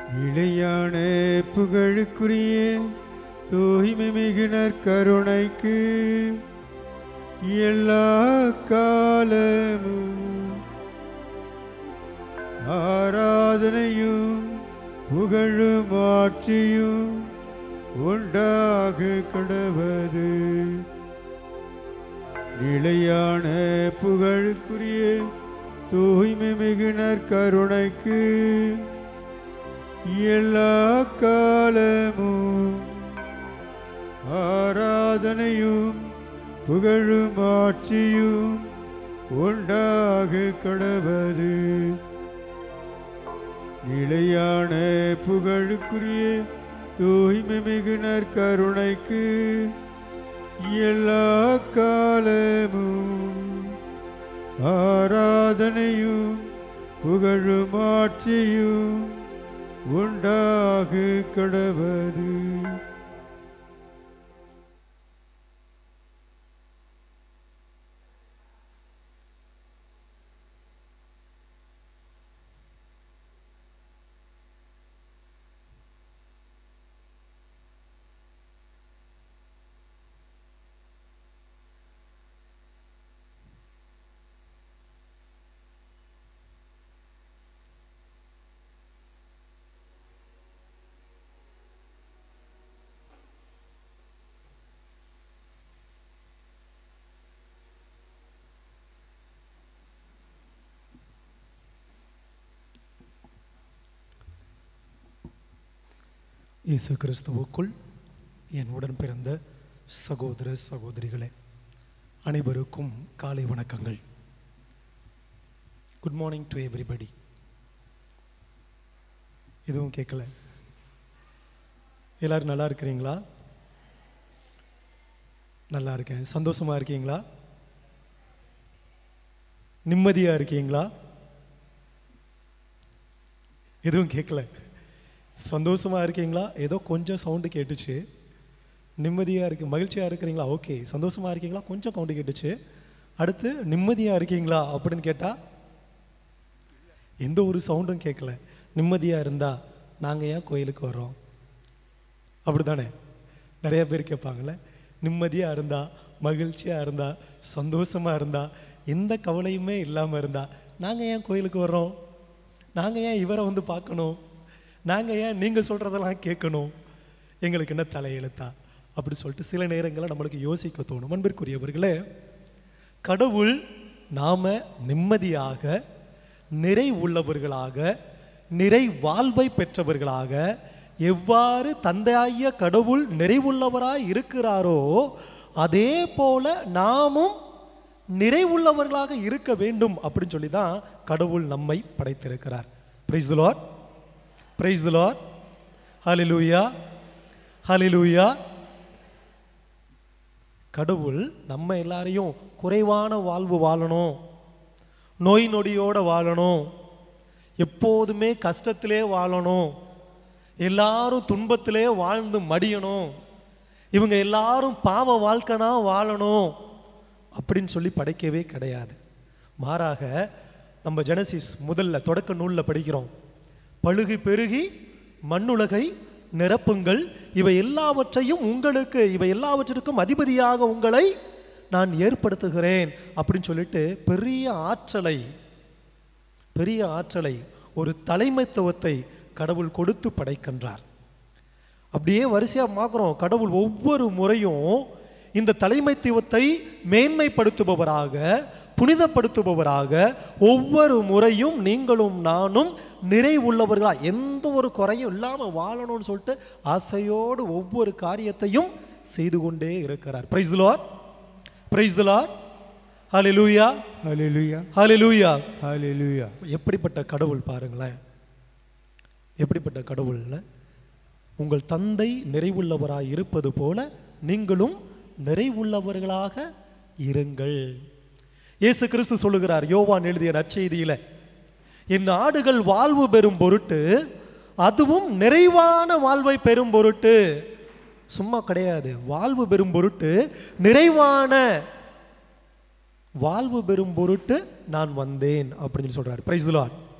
நிலையான புகழுக்குரிய தூய்மை மிகுனர் கருணைக்கு எல்லா காலமும் ஆராதனையும் புகழும் ஆட்சியும் உண்டாக கடவது நிலையான புகழுக்குரிய தூய்மை மிகுனர் கருணைக்கு எல்லா காலமும் ஆராதனையும் புகழும் ஆட்சியும் உண்டாக கடவது நிலையான புகழுக்குரிய தூய்மை மிகுனர் கருணைக்கு எல்லா காலமும் ஆராதனையும் புகழும் ஆட்சியும் உண்டாக கடவது இயேசு கிறிஸ்துவுக்குள் என் உடன் பிறந்த சகோதர சகோதரிகளே அனைவருக்கும் காலை வணக்கங்கள் குட் மார்னிங் டு எவ்ரிபடி எதுவும் கேட்கல எல்லாரும் நல்லா இருக்கிறீங்களா நல்லா இருக்கேன் சந்தோஷமா இருக்கீங்களா நிம்மதியா இருக்கீங்களா எதுவும் கேட்கல சந்தோஷமா இருக்கீங்களா ஏதோ கொஞ்சம் சவுண்டு கேட்டுச்சு நிம்மதியாக இருக்கு மகிழ்ச்சியாக இருக்கிறீங்களா ஓகே சந்தோஷமா இருக்கீங்களா கொஞ்சம் கவுண்டு கேட்டுச்சு அடுத்து நிம்மதியாக இருக்கீங்களா அப்படின்னு கேட்டால் எந்த ஒரு சவுண்டும் கேட்கல நிம்மதியாக இருந்தா நாங்கள் ஏன் கோயிலுக்கு வர்றோம் அப்படிதானே நிறைய பேர் கேட்பாங்கல்ல நிம்மதியாக இருந்தா மகிழ்ச்சியாக இருந்தா சந்தோஷமா இருந்தா எந்த கவலையுமே இல்லாமல் இருந்தா நாங்கள் ஏன் கோயிலுக்கு வர்றோம் நாங்கள் ஏன் இவரை வந்து பார்க்கணும் நாங்கள் ஏன் நீங்கள் சொல்கிறதெல்லாம் கேட்கணும் எங்களுக்கு என்ன தலையெழுத்தா அப்படி சொல்லிட்டு சில நேரங்களில் நம்மளுக்கு யோசிக்க தோணும் அன்பிற்குரியவர்களே கடவுள் நாம நிம்மதியாக நிறை உள்ளவர்களாக நிறை வாழ்வை பெற்றவர்களாக எவ்வாறு தந்தையாகிய கடவுள் நிறைவுள்ளவராய் இருக்கிறாரோ அதே போல நாமும் நிறைவுள்ளவர்களாக இருக்க வேண்டும் அப்படின்னு சொல்லி தான் கடவுள் நம்மை படைத்திருக்கிறார் praise the lord praise the lord hallelujah hallelujah கடவுள் நம்ம எல்லாரையும் குறைவான வாழ்வு வாழணும் நோய் நொடியோட வாழணும் எப்போதுமே கஷ்டத்திலே வாழணும் எல்லாரும் துன்பத்திலே வாழ்ந்து மடியணும் இவங்க எல்லாரும் பாவ வாழ்க்கை தான் வாழணும் அப்படின்னு சொல்லி படைக்கவே கிடையாது மாறாக நம்ம ஜெனசிஸ் முதல்ல தொடக்க நூலில் படிக்கிறோம் பழுகி பெருகி மண்ணுலகை நிரப்புங்கள் இவை எல்லாவற்றையும் உங்களுக்கு இவை எல்லாவற்றிற்கும் அதிபதியாக உங்களை நான் ஏற்படுத்துகிறேன் அப்படின்னு சொல்லிட்டு பெரிய ஆற்றலை பெரிய ஆற்றலை ஒரு தலைமைத்துவத்தை கடவுள் கொடுத்து படைக்கின்றார் அப்படியே வரிசையாக பார்க்குறோம் கடவுள் ஒவ்வொரு முறையும் இந்த தலைமைத்துவத்தை மேன்மைப்படுத்துபவராக புனிதப்படுத்துபவராக ஒவ்வொரு முறையும் நீங்களும் நானும் நிறைவுள்ளவர்களா எந்த ஒரு குறையும் இல்லாமல் வாழணும்னு சொல்லிட்டு ஆசையோடு ஒவ்வொரு காரியத்தையும் செய்து கொண்டே இருக்கிறார் praise lord praise lord hallelujah hallelujah hallelujah hallelujah எப்படிப்பட்ட கடவுள் பாருங்களேன் எப்படிப்பட்ட கடவுள்ல உங்கள் தந்தை நிறைவுள்ளவராய் இருப்பது போல நீங்களும் நிறைவுள்ளவர்களாக இருங்கள் இயேசு கிறிஸ்து சொல்லுகிறார் யோவான் எழுதிய நற்செய்தியில என் ஆடுகள் வாழ்வு பெறும் பொருட்டு அதுவும் நிறைவான வாழ்வை பெறும் பொருட்டு சும்மா கிடையாது வாழ்வு பெறும் பொருட்டு நிறைவான வாழ்வு பெறும் பொருட்டு நான் வந்தேன் அப்படின்னு சொல்லி சொல்றாரு praise lord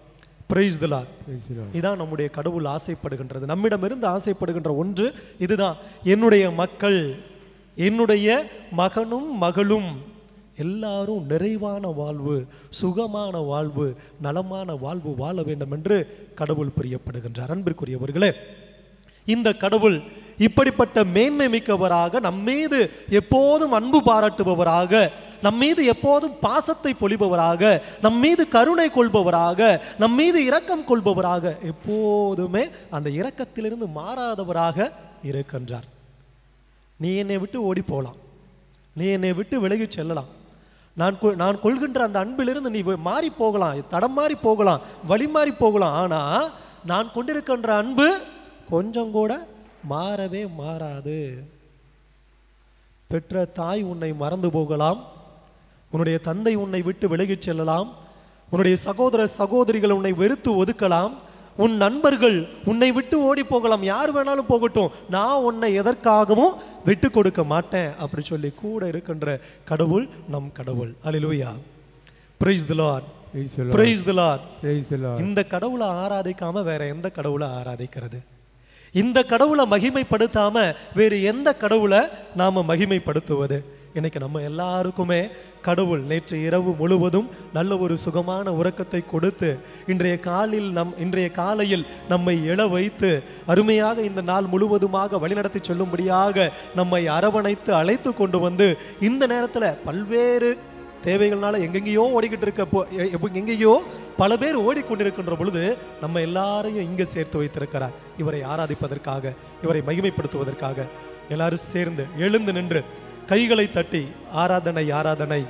praise the lord Praise the Lord. இதான் நம்முடைய கடவுள் ஆசைப்படுகின்றது நம்மிடமிருந்து ஆசைப்படுகின்ற ஒன்று இதுதான் என்னுடைய மக்கள் என்னுடைய மகனும் மகளும் எல்லாரும் நிறைவான வாழ்வு சுகமான வாழ்வு நலமான வாழ்வு வாழ வேண்டும் என்று கடவுள் பிரியப்படுகின்றார் அன்பிற்குரியவர்களே இந்த கடவுள் இப்படிப்பட்ட மேன்மை மிக்கவராக நம்மீது எப்போதும் அன்பு பாராட்டுபவராக நம்மீது எப்போதும் பாசத்தை பொழிபவராக நம்மீது கருணை கொள்பவராக நம்மீது இரக்கம் கொள்பவராக எப்போதுமே அந்த இரக்கத்திலிருந்து மாறாதவராக இருக்கின்றார் நீ என்னை விட்டு ஓடி போகலாம் நீ என்னை விட்டு விலகி செல்லலாம் நான் கொ- நான் கொள்கின்ற அந்த அன்பிலிருந்து நீ வி- மாறி போகலாம் தடம் மாறி போகலாம் வழி மாறி போகலாம் ஆனா நான் கொண்டிருக்கின்ற அன்பு கொஞ்சம் கூட மாறவே மாறாது பெற்ற தாய் உன்னை மறந்து போகலாம் உன்னுடைய தந்தை உன்னை விட்டு விலகிச் செல்லலாம் உன்னுடைய சகோதர சகோதரிகள் உன்னை வெறுத்து ஒதுக்கலாம் உன் நண்பர்கள் உன்னை விட்டு ஓடி போகலாம் யார் வேணாலும் போகட்டும் நான் உன்னை எதற்காகவும் விட்டு கொடுக்க மாட்டேன் அப்படி சொல்லி கூட இருக்கின்ற கடவுள் நம் கடவுள் அல்லேலூயா praise the lord Praise the Lord. praise the lord Praise the Lord. இந்த கடவுளை ஆராதிக்காம வேற எந்த கடவுளை ஆராதிக்கிறது இந்த கடவுளை மகிமைப்படுத்தாம வேறு எந்த கடவுளை நாம மகிமைப்படுத்துவது இன்னைக்கு நம்ம எல்லாருக்குமே கடவுள் நேற்று இரவு முழுவதும் நல்ல ஒரு சுகமான உறக்கத்தை கொடுத்து இன்றைய காலில் நம் இன்றைய காலையில் நம்மை எழ வைத்து அருமையாக இந்த நாள் முழுவதுமாக வழிநடத்தி செல்லும்படியாக நம்மை அரவணைத்து அழைத்து கொண்டு வந்து இந்த நேரத்தில் பல்வேறு தேவைகள்னால எங்கெங்கேயோ ஓடிக்கிட்டு இருக்க போ எ- எப்ப- எங்கேயோ பல பேர் ஓடிக்கொண்டிருக்கின்ற பொழுது நம்ம எல்லாரையும் இங்கே சேர்த்து வைத்திருக்கிறார் இவரை ஆராதிப்பதற்காக இவரை மகிமைப்படுத்துவதற்காக எல்லாரும் சேர்ந்து எழுந்து நின்று கைகளை தட்டி ஆராதனை ஆராதனை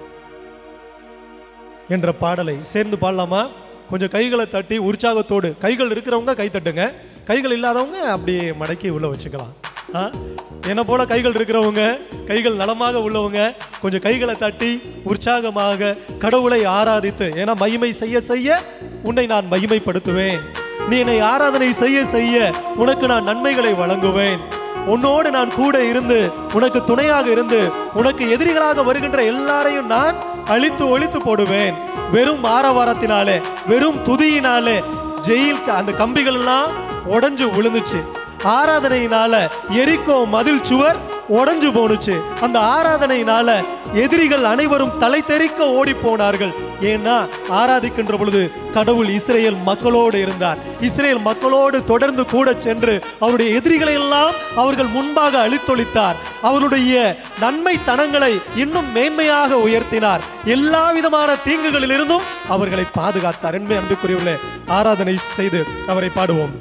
என்ற பாடலை சேர்ந்து பாடலாமா கொஞ்சம் கைகளை தட்டி உற்சாகத்தோடு கைகள் இருக்கிறவங்க கை தட்டுங்க கைகள் இல்லாதவங்க அப்படியே மடக்கி உள்ள வச்சுக்கலாம் ஆ என்னை போல கைகள் இருக்கிறவங்க கைகள் நலமாக உள்ளவங்க கொஞ்சம் கைகளை தட்டி உற்சாகமாக கடவுளை ஆராதித்து ஏன்னா மகிமை செய்ய செய்ய உன்னை நான் மகிமைப்படுத்துவேன் நீ என்னை ஆராதனை செய்ய செய்ய உனக்கு நான் நன்மைகளை வழங்குவேன் உன்னோடு நான் கூட இருந்து உனக்கு துணையாக இருந்து உனக்கு எதிரிகளாக வருகின்ற எல்லாரையும் நான் அழித்து ஒழித்து போடுவேன் வெறும் ஆரவாரத்தினாலே வெறும் துதியினாலே ஜெயில் அந்த கம்பிகள் எல்லாம் உடைஞ்சு விழுந்துச்சு ஆராதனையினால எரிக்கோ மதில் சுவர் உடைஞ்சு போணுச்சு அந்த ஆராதனையினால எதிரிகள் அனைவரும் தலை தெறிக்க ஓடி போனார்கள் ஏன்னா ஆராதிக்கின்ற பொழுது கடவுள் இஸ்ரேல் மக்களோடு இருந்தார் இஸ்ரேல் மக்களோடு தொடர்ந்து கூட சென்று அவருடைய எதிரிகளை எல்லாம் அவர்கள் முன்பாக அழித்தொழித்தார் அவருடைய நன்மை தனங்களை இன்னும் மேன்மையாக உயர்த்தினார் எல்லா விதமான தீங்குகளிலிருந்தும் அவர்களை பாதுகாத்தார் என்பதை அன்புக்குரியவர்களே ஆராதனை செய்து அவரை பாடுவோம்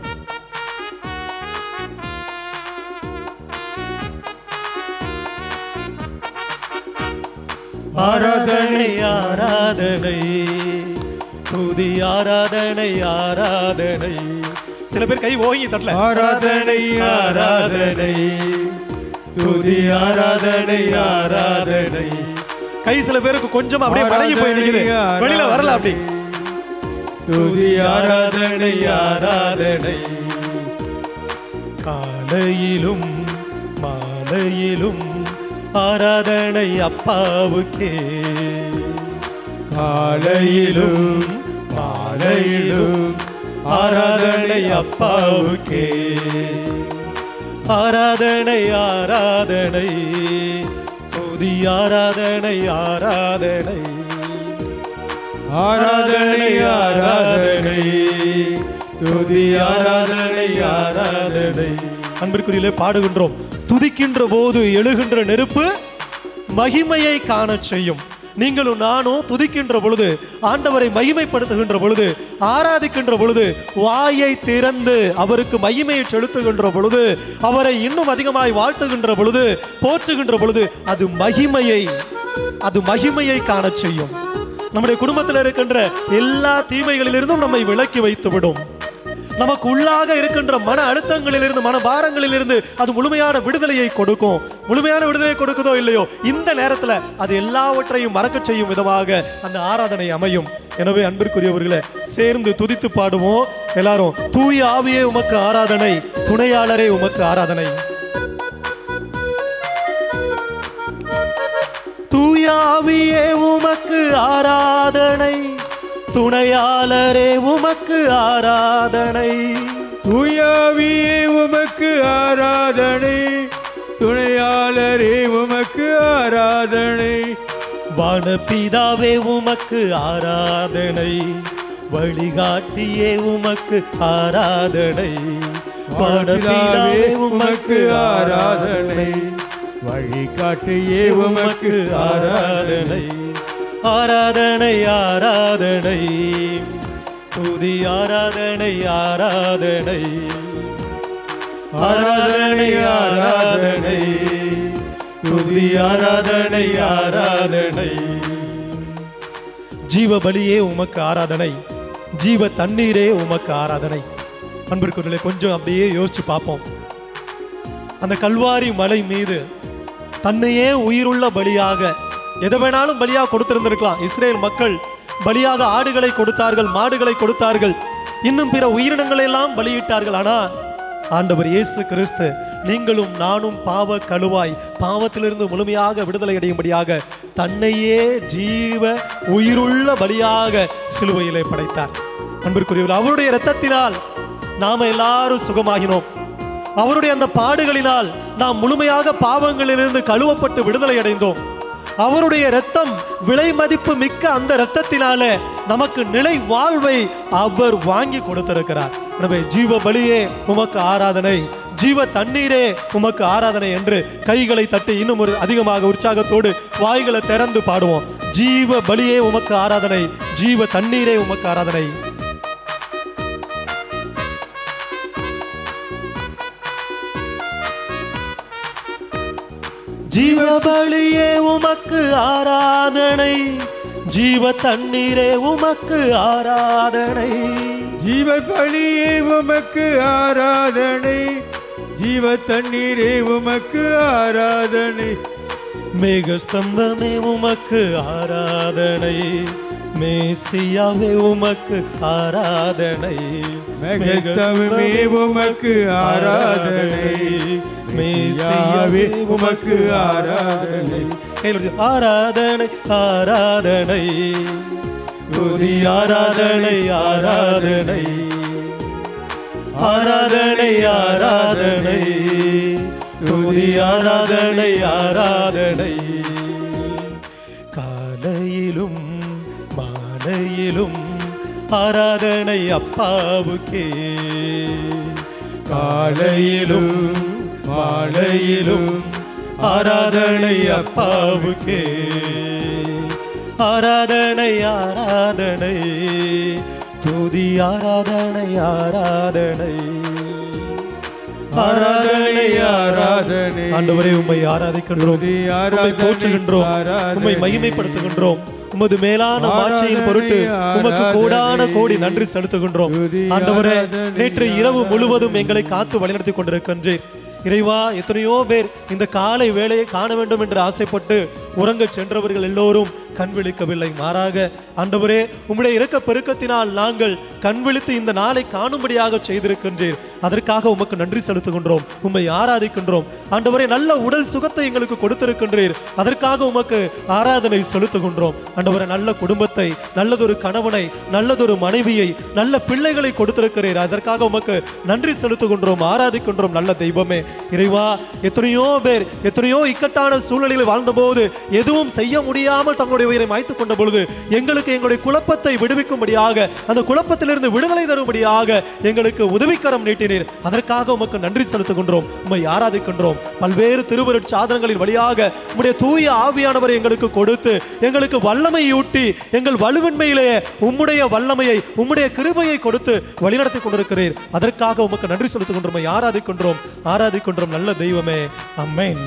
ஆராதனை ஆராதனை துதி ஆராதனை ஆராதனை சில பேர் கை ஓங்கி தட்டல ஆராதனை, ஆராதனை துதி ஆராதனை ஆராதனை கை சில பேருக்கு கொஞ்சம் அப்படியே மடங்கி போய் நிக்குது ஆராதனை, வெளியில வரல அப்படி துதி ஆராதனை ஆராதனை காலையிலும் மாலையிலும் ஆராதனை அப்பாவுக்கே காலையிலும் மாலையிலும் ஆராதனை அப்பாவுக்கே ஆராதனை ஆராதனை துதி ஆராதனை ஆராதனை ஆராதனை ஆராதனை துதி ஆராதனை ஆராதனை அன்பிற்குரியிலே பாடுகின்றோம் துதிக்கின்ற போது எழுகின்ற நெருப்பு மகிமையை காணச் செய்யும் நீங்களும் நானும் துதிக்கின்ற பொழுது ஆண்டவரை மகிமைப்படுத்துகின்ற பொழுது ஆராதிக்கின்ற பொழுது வாயை திறந்து அவருக்கு மகிமையை செலுத்துகின்ற பொழுது அவரை இன்னும் அதிகமாய் வாழ்த்துகின்ற பொழுது போற்றுகின்ற பொழுது அது மகிமையை அது மகிமையை காணச் செய்யும் நம்முடைய குடும்பத்தில் இருக்கின்ற எல்லா தீமைகளிலிருந்தும் நம்மை விலக்கி வைத்து விடும் நமக்கு உள்ளாக இருக்கின்ற மன அழுத்தங்களிலிருந்து மன பாரங்களிலிருந்து அது முழுமையான விடுதலையை கொடுக்கும் முழுமையான விடுதலை கொடுக்குதோ இல்லையோ இந்த நேரத்துல அது எல்லாவற்றையும் மறக்கச் செய்யும் விதமாக அந்த ஆராதனை அமையும் எனவே அன்பிற்குரியவர்களே சேர்ந்து துதித்து பாடுவோம் எல்லாரும் தூய ஆவியே உமக்கு ஆராதனை துணையாளரே உமக்கு ஆராதனை தூயாவியே உமக்கு ஆராதனை துணையாளரே உமக்கு ஆராதனை தூயாவியே உமக்கு ஆராதனை துணையாளரே உமக்கு ஆராதனை வானபிதாவே உமக்கு ஆராதனை வழிகாட்டியே உமக்கு ஆராதனை வானபிதாவே உமக்கு ஆராதனை வழிகாட்டியே உமக்கு ஆராதனை ஆராதனை ஆராதனை துதி ஆராதனை ஆராதனை ஆராதனை ஆராதனை துதி ஆராதனை ஆராதனை ஜீவ பலியே உமக்கு ஆராதனை ஜீவ தண்ணீரே உமக்கு ஆராதனை அன்பிற்குரியவர்களே கொஞ்சம் அப்படியே யோசிச்சு பார்ப்போம் அந்த கல்வாரி மலை மீது தன்னையே உயிருள்ள பலியாக எதை வேணாலும் பலியாக கொடுத்திருந்திருக்கலாம் இஸ்ரேல் மக்கள் பலியாக ஆடுகளை கொடுத்தார்கள் மாடுகளை கொடுத்தார்கள் இன்னும் பிற உயிரினங்களை எல்லாம் பலியிட்டார்கள் ஆனா ஆண்டவர் இயேசு கிறிஸ்து நீங்களும் நானும் பாவ கழுவாய் பாவத்திலிருந்து முழுமையாக விடுதலை அடையும்படியாக தன்னையே ஜீவ உயிருள்ள பலியாக சிலுவையிலே படைத்தார் அன்பிற்குரியவர் அவருடைய இரத்தத்தினால் நாம எல்லாரும் சுகமாகினோம் அவருடைய அந்த பாடுகளினால் நாம் முழுமையாக பாவங்களிலிருந்து கழுவப்பட்டு விடுதலை அடைந்தோம் அவருடைய இரத்தம் விலை மதிப்பு மிக்க அந்த இரத்தத்தினாலே நமக்கு நிலை வாழ்வை அவர் வாங்கி கொடுத்திருக்கிறார் எனவே ஜீவ பலியே உமக்கு ஆராதனை ஜீவ தண்ணீரே உமக்கு ஆராதனை என்று கைகளை தட்டி இன்னும் ஒரு அதிகமாக உற்சாகத்தோடு வாய்களை திறந்து பாடுவோம் ஜீவ பலியே உமக்கு ஆராதனை ஜீவ தண்ணீரே உமக்கு ஆராதனை ஜீவபலியே உமக்கு ஆராதனை ஜீவ தண்ணீரே உமக்கு ஆராதனை ஜீவ பலியே உமக்கு ஆராதனை ஜீவ தண்ணீரே உமக்கு ஆராதனை மேகஸ்தம்பமே உமக்கு ஆராதனை மேசியாவே உமக்கு ஆராதனை மேகஸ்தம்பமே உமக்கு ஆராதனை. மேசியாவே உமக்கு ஆராதனை கையில் ஆராதனை ஆராதனை துதி ஆராதனை ஆராதனை ஆராதனை ஆராதனை துதி ஆராதனை ஆராதனை காலையிலும் மாலையிலும் ஆராதனை அப்பாவுக்கே காலையிலும் மாலையிலும் ஆராதனை அப்பாவுக்கே ஆராதனை ஆராதனை துதி ஆராதனை ஆராதனை ஆராதனை ஆராதனை ஆண்டவரே உம்மை ஆராதிக்கின்றோம் துதி, உம்மை ஆராதனை, போற்றுகின்றோம் ஆராதனை. உம்மை மகிமைப்படுத்துகின்றோம் உமது மேலான ஆராதனை, மாட்சியின் பொருட்டு உமக்கு ஆராதனை. கோடான கோடி நன்றி செலுத்துகின்றோம் துதி, ஆண்டவரே ஆராதனை, நேற்று இரவு முழுவதும் எங்களை காத்து வழிநடத்தி கொண்டிருக்கின்றேன் இறைவா எத்தனையோ பேர் இந்த காலை வேளையை காண வேண்டும் என்று ஆசைப்பட்டு உறங்கச் சென்றவர்கள் எல்லோரும் கண் விழிக்கவில்லை மாறாக ஆண்டவரே உம்முடைய இரக்க பெருக்கத்தினால் நாங்கள் கண் விழித்து இந்த நாளை காணும்படியாக செய்திருக்கின்றீர் அதற்காக உமக்கு நன்றி செலுத்துகின்றோம் உம்மை ஆராதிக்கின்றோம் ஆண்டவரே நல்ல உடல் சுகத்தை எங்களுக்கு கொடுத்திருக்கின்றீர் அதற்காக உமக்கு ஆராதனை செலுத்துகின்றோம் ஆண்டவரே நல்ல குடும்பத்தை நல்லதொரு கணவனை நல்லதொரு மனைவியை நல்ல பிள்ளைகளை கொடுத்திருக்கிறீர் அதற்காக உமக்கு நன்றி செலுத்துகின்றோம் ஆராதிக்கின்றோம் நல்ல தெய்வமே இறைவா எத்தனையோ பேர் எத்தனையோ இக்கட்டான சூழ்நிலையில் வாழ்ந்தபோது எதுவும் செய்ய முடியாமல் தங்களுடைய உயிரை மாய்த்து கொண்ட பொழுது எங்களுக்கு எங்களுடைய குழப்பத்தை விடுவிக்கும்படியாக அந்த குழப்பத்திலிருந்து விடுதலை தரும்படியாக எங்களுக்கு உதவிக்கரம் நீட்டினீர் அதற்காக உமக்கு நன்றி செலுத்துகின்றோம் உம்மை ஆராதிக்கின்றோம் பல்வேறு திருவருட் சாதனங்களின் வழியாக உம்முடைய தூய ஆவியானவரை எங்களுக்கு கொடுத்து எங்களுக்கு வல்லமை ஊட்டி எங்கள் வலுவின்மையிலே உம்முடைய வல்லமையை உம்முடைய கிருபையை கொடுத்து வழிநடத்தி கொண்டிருக்கிறீர் அதற்காக உமக்கு நன்றி செலுத்துகின்றோம் உம்மை ஆராதிக்கின்றோம் ஆராதிக்கின்றோம் நல்ல தெய்வமே amen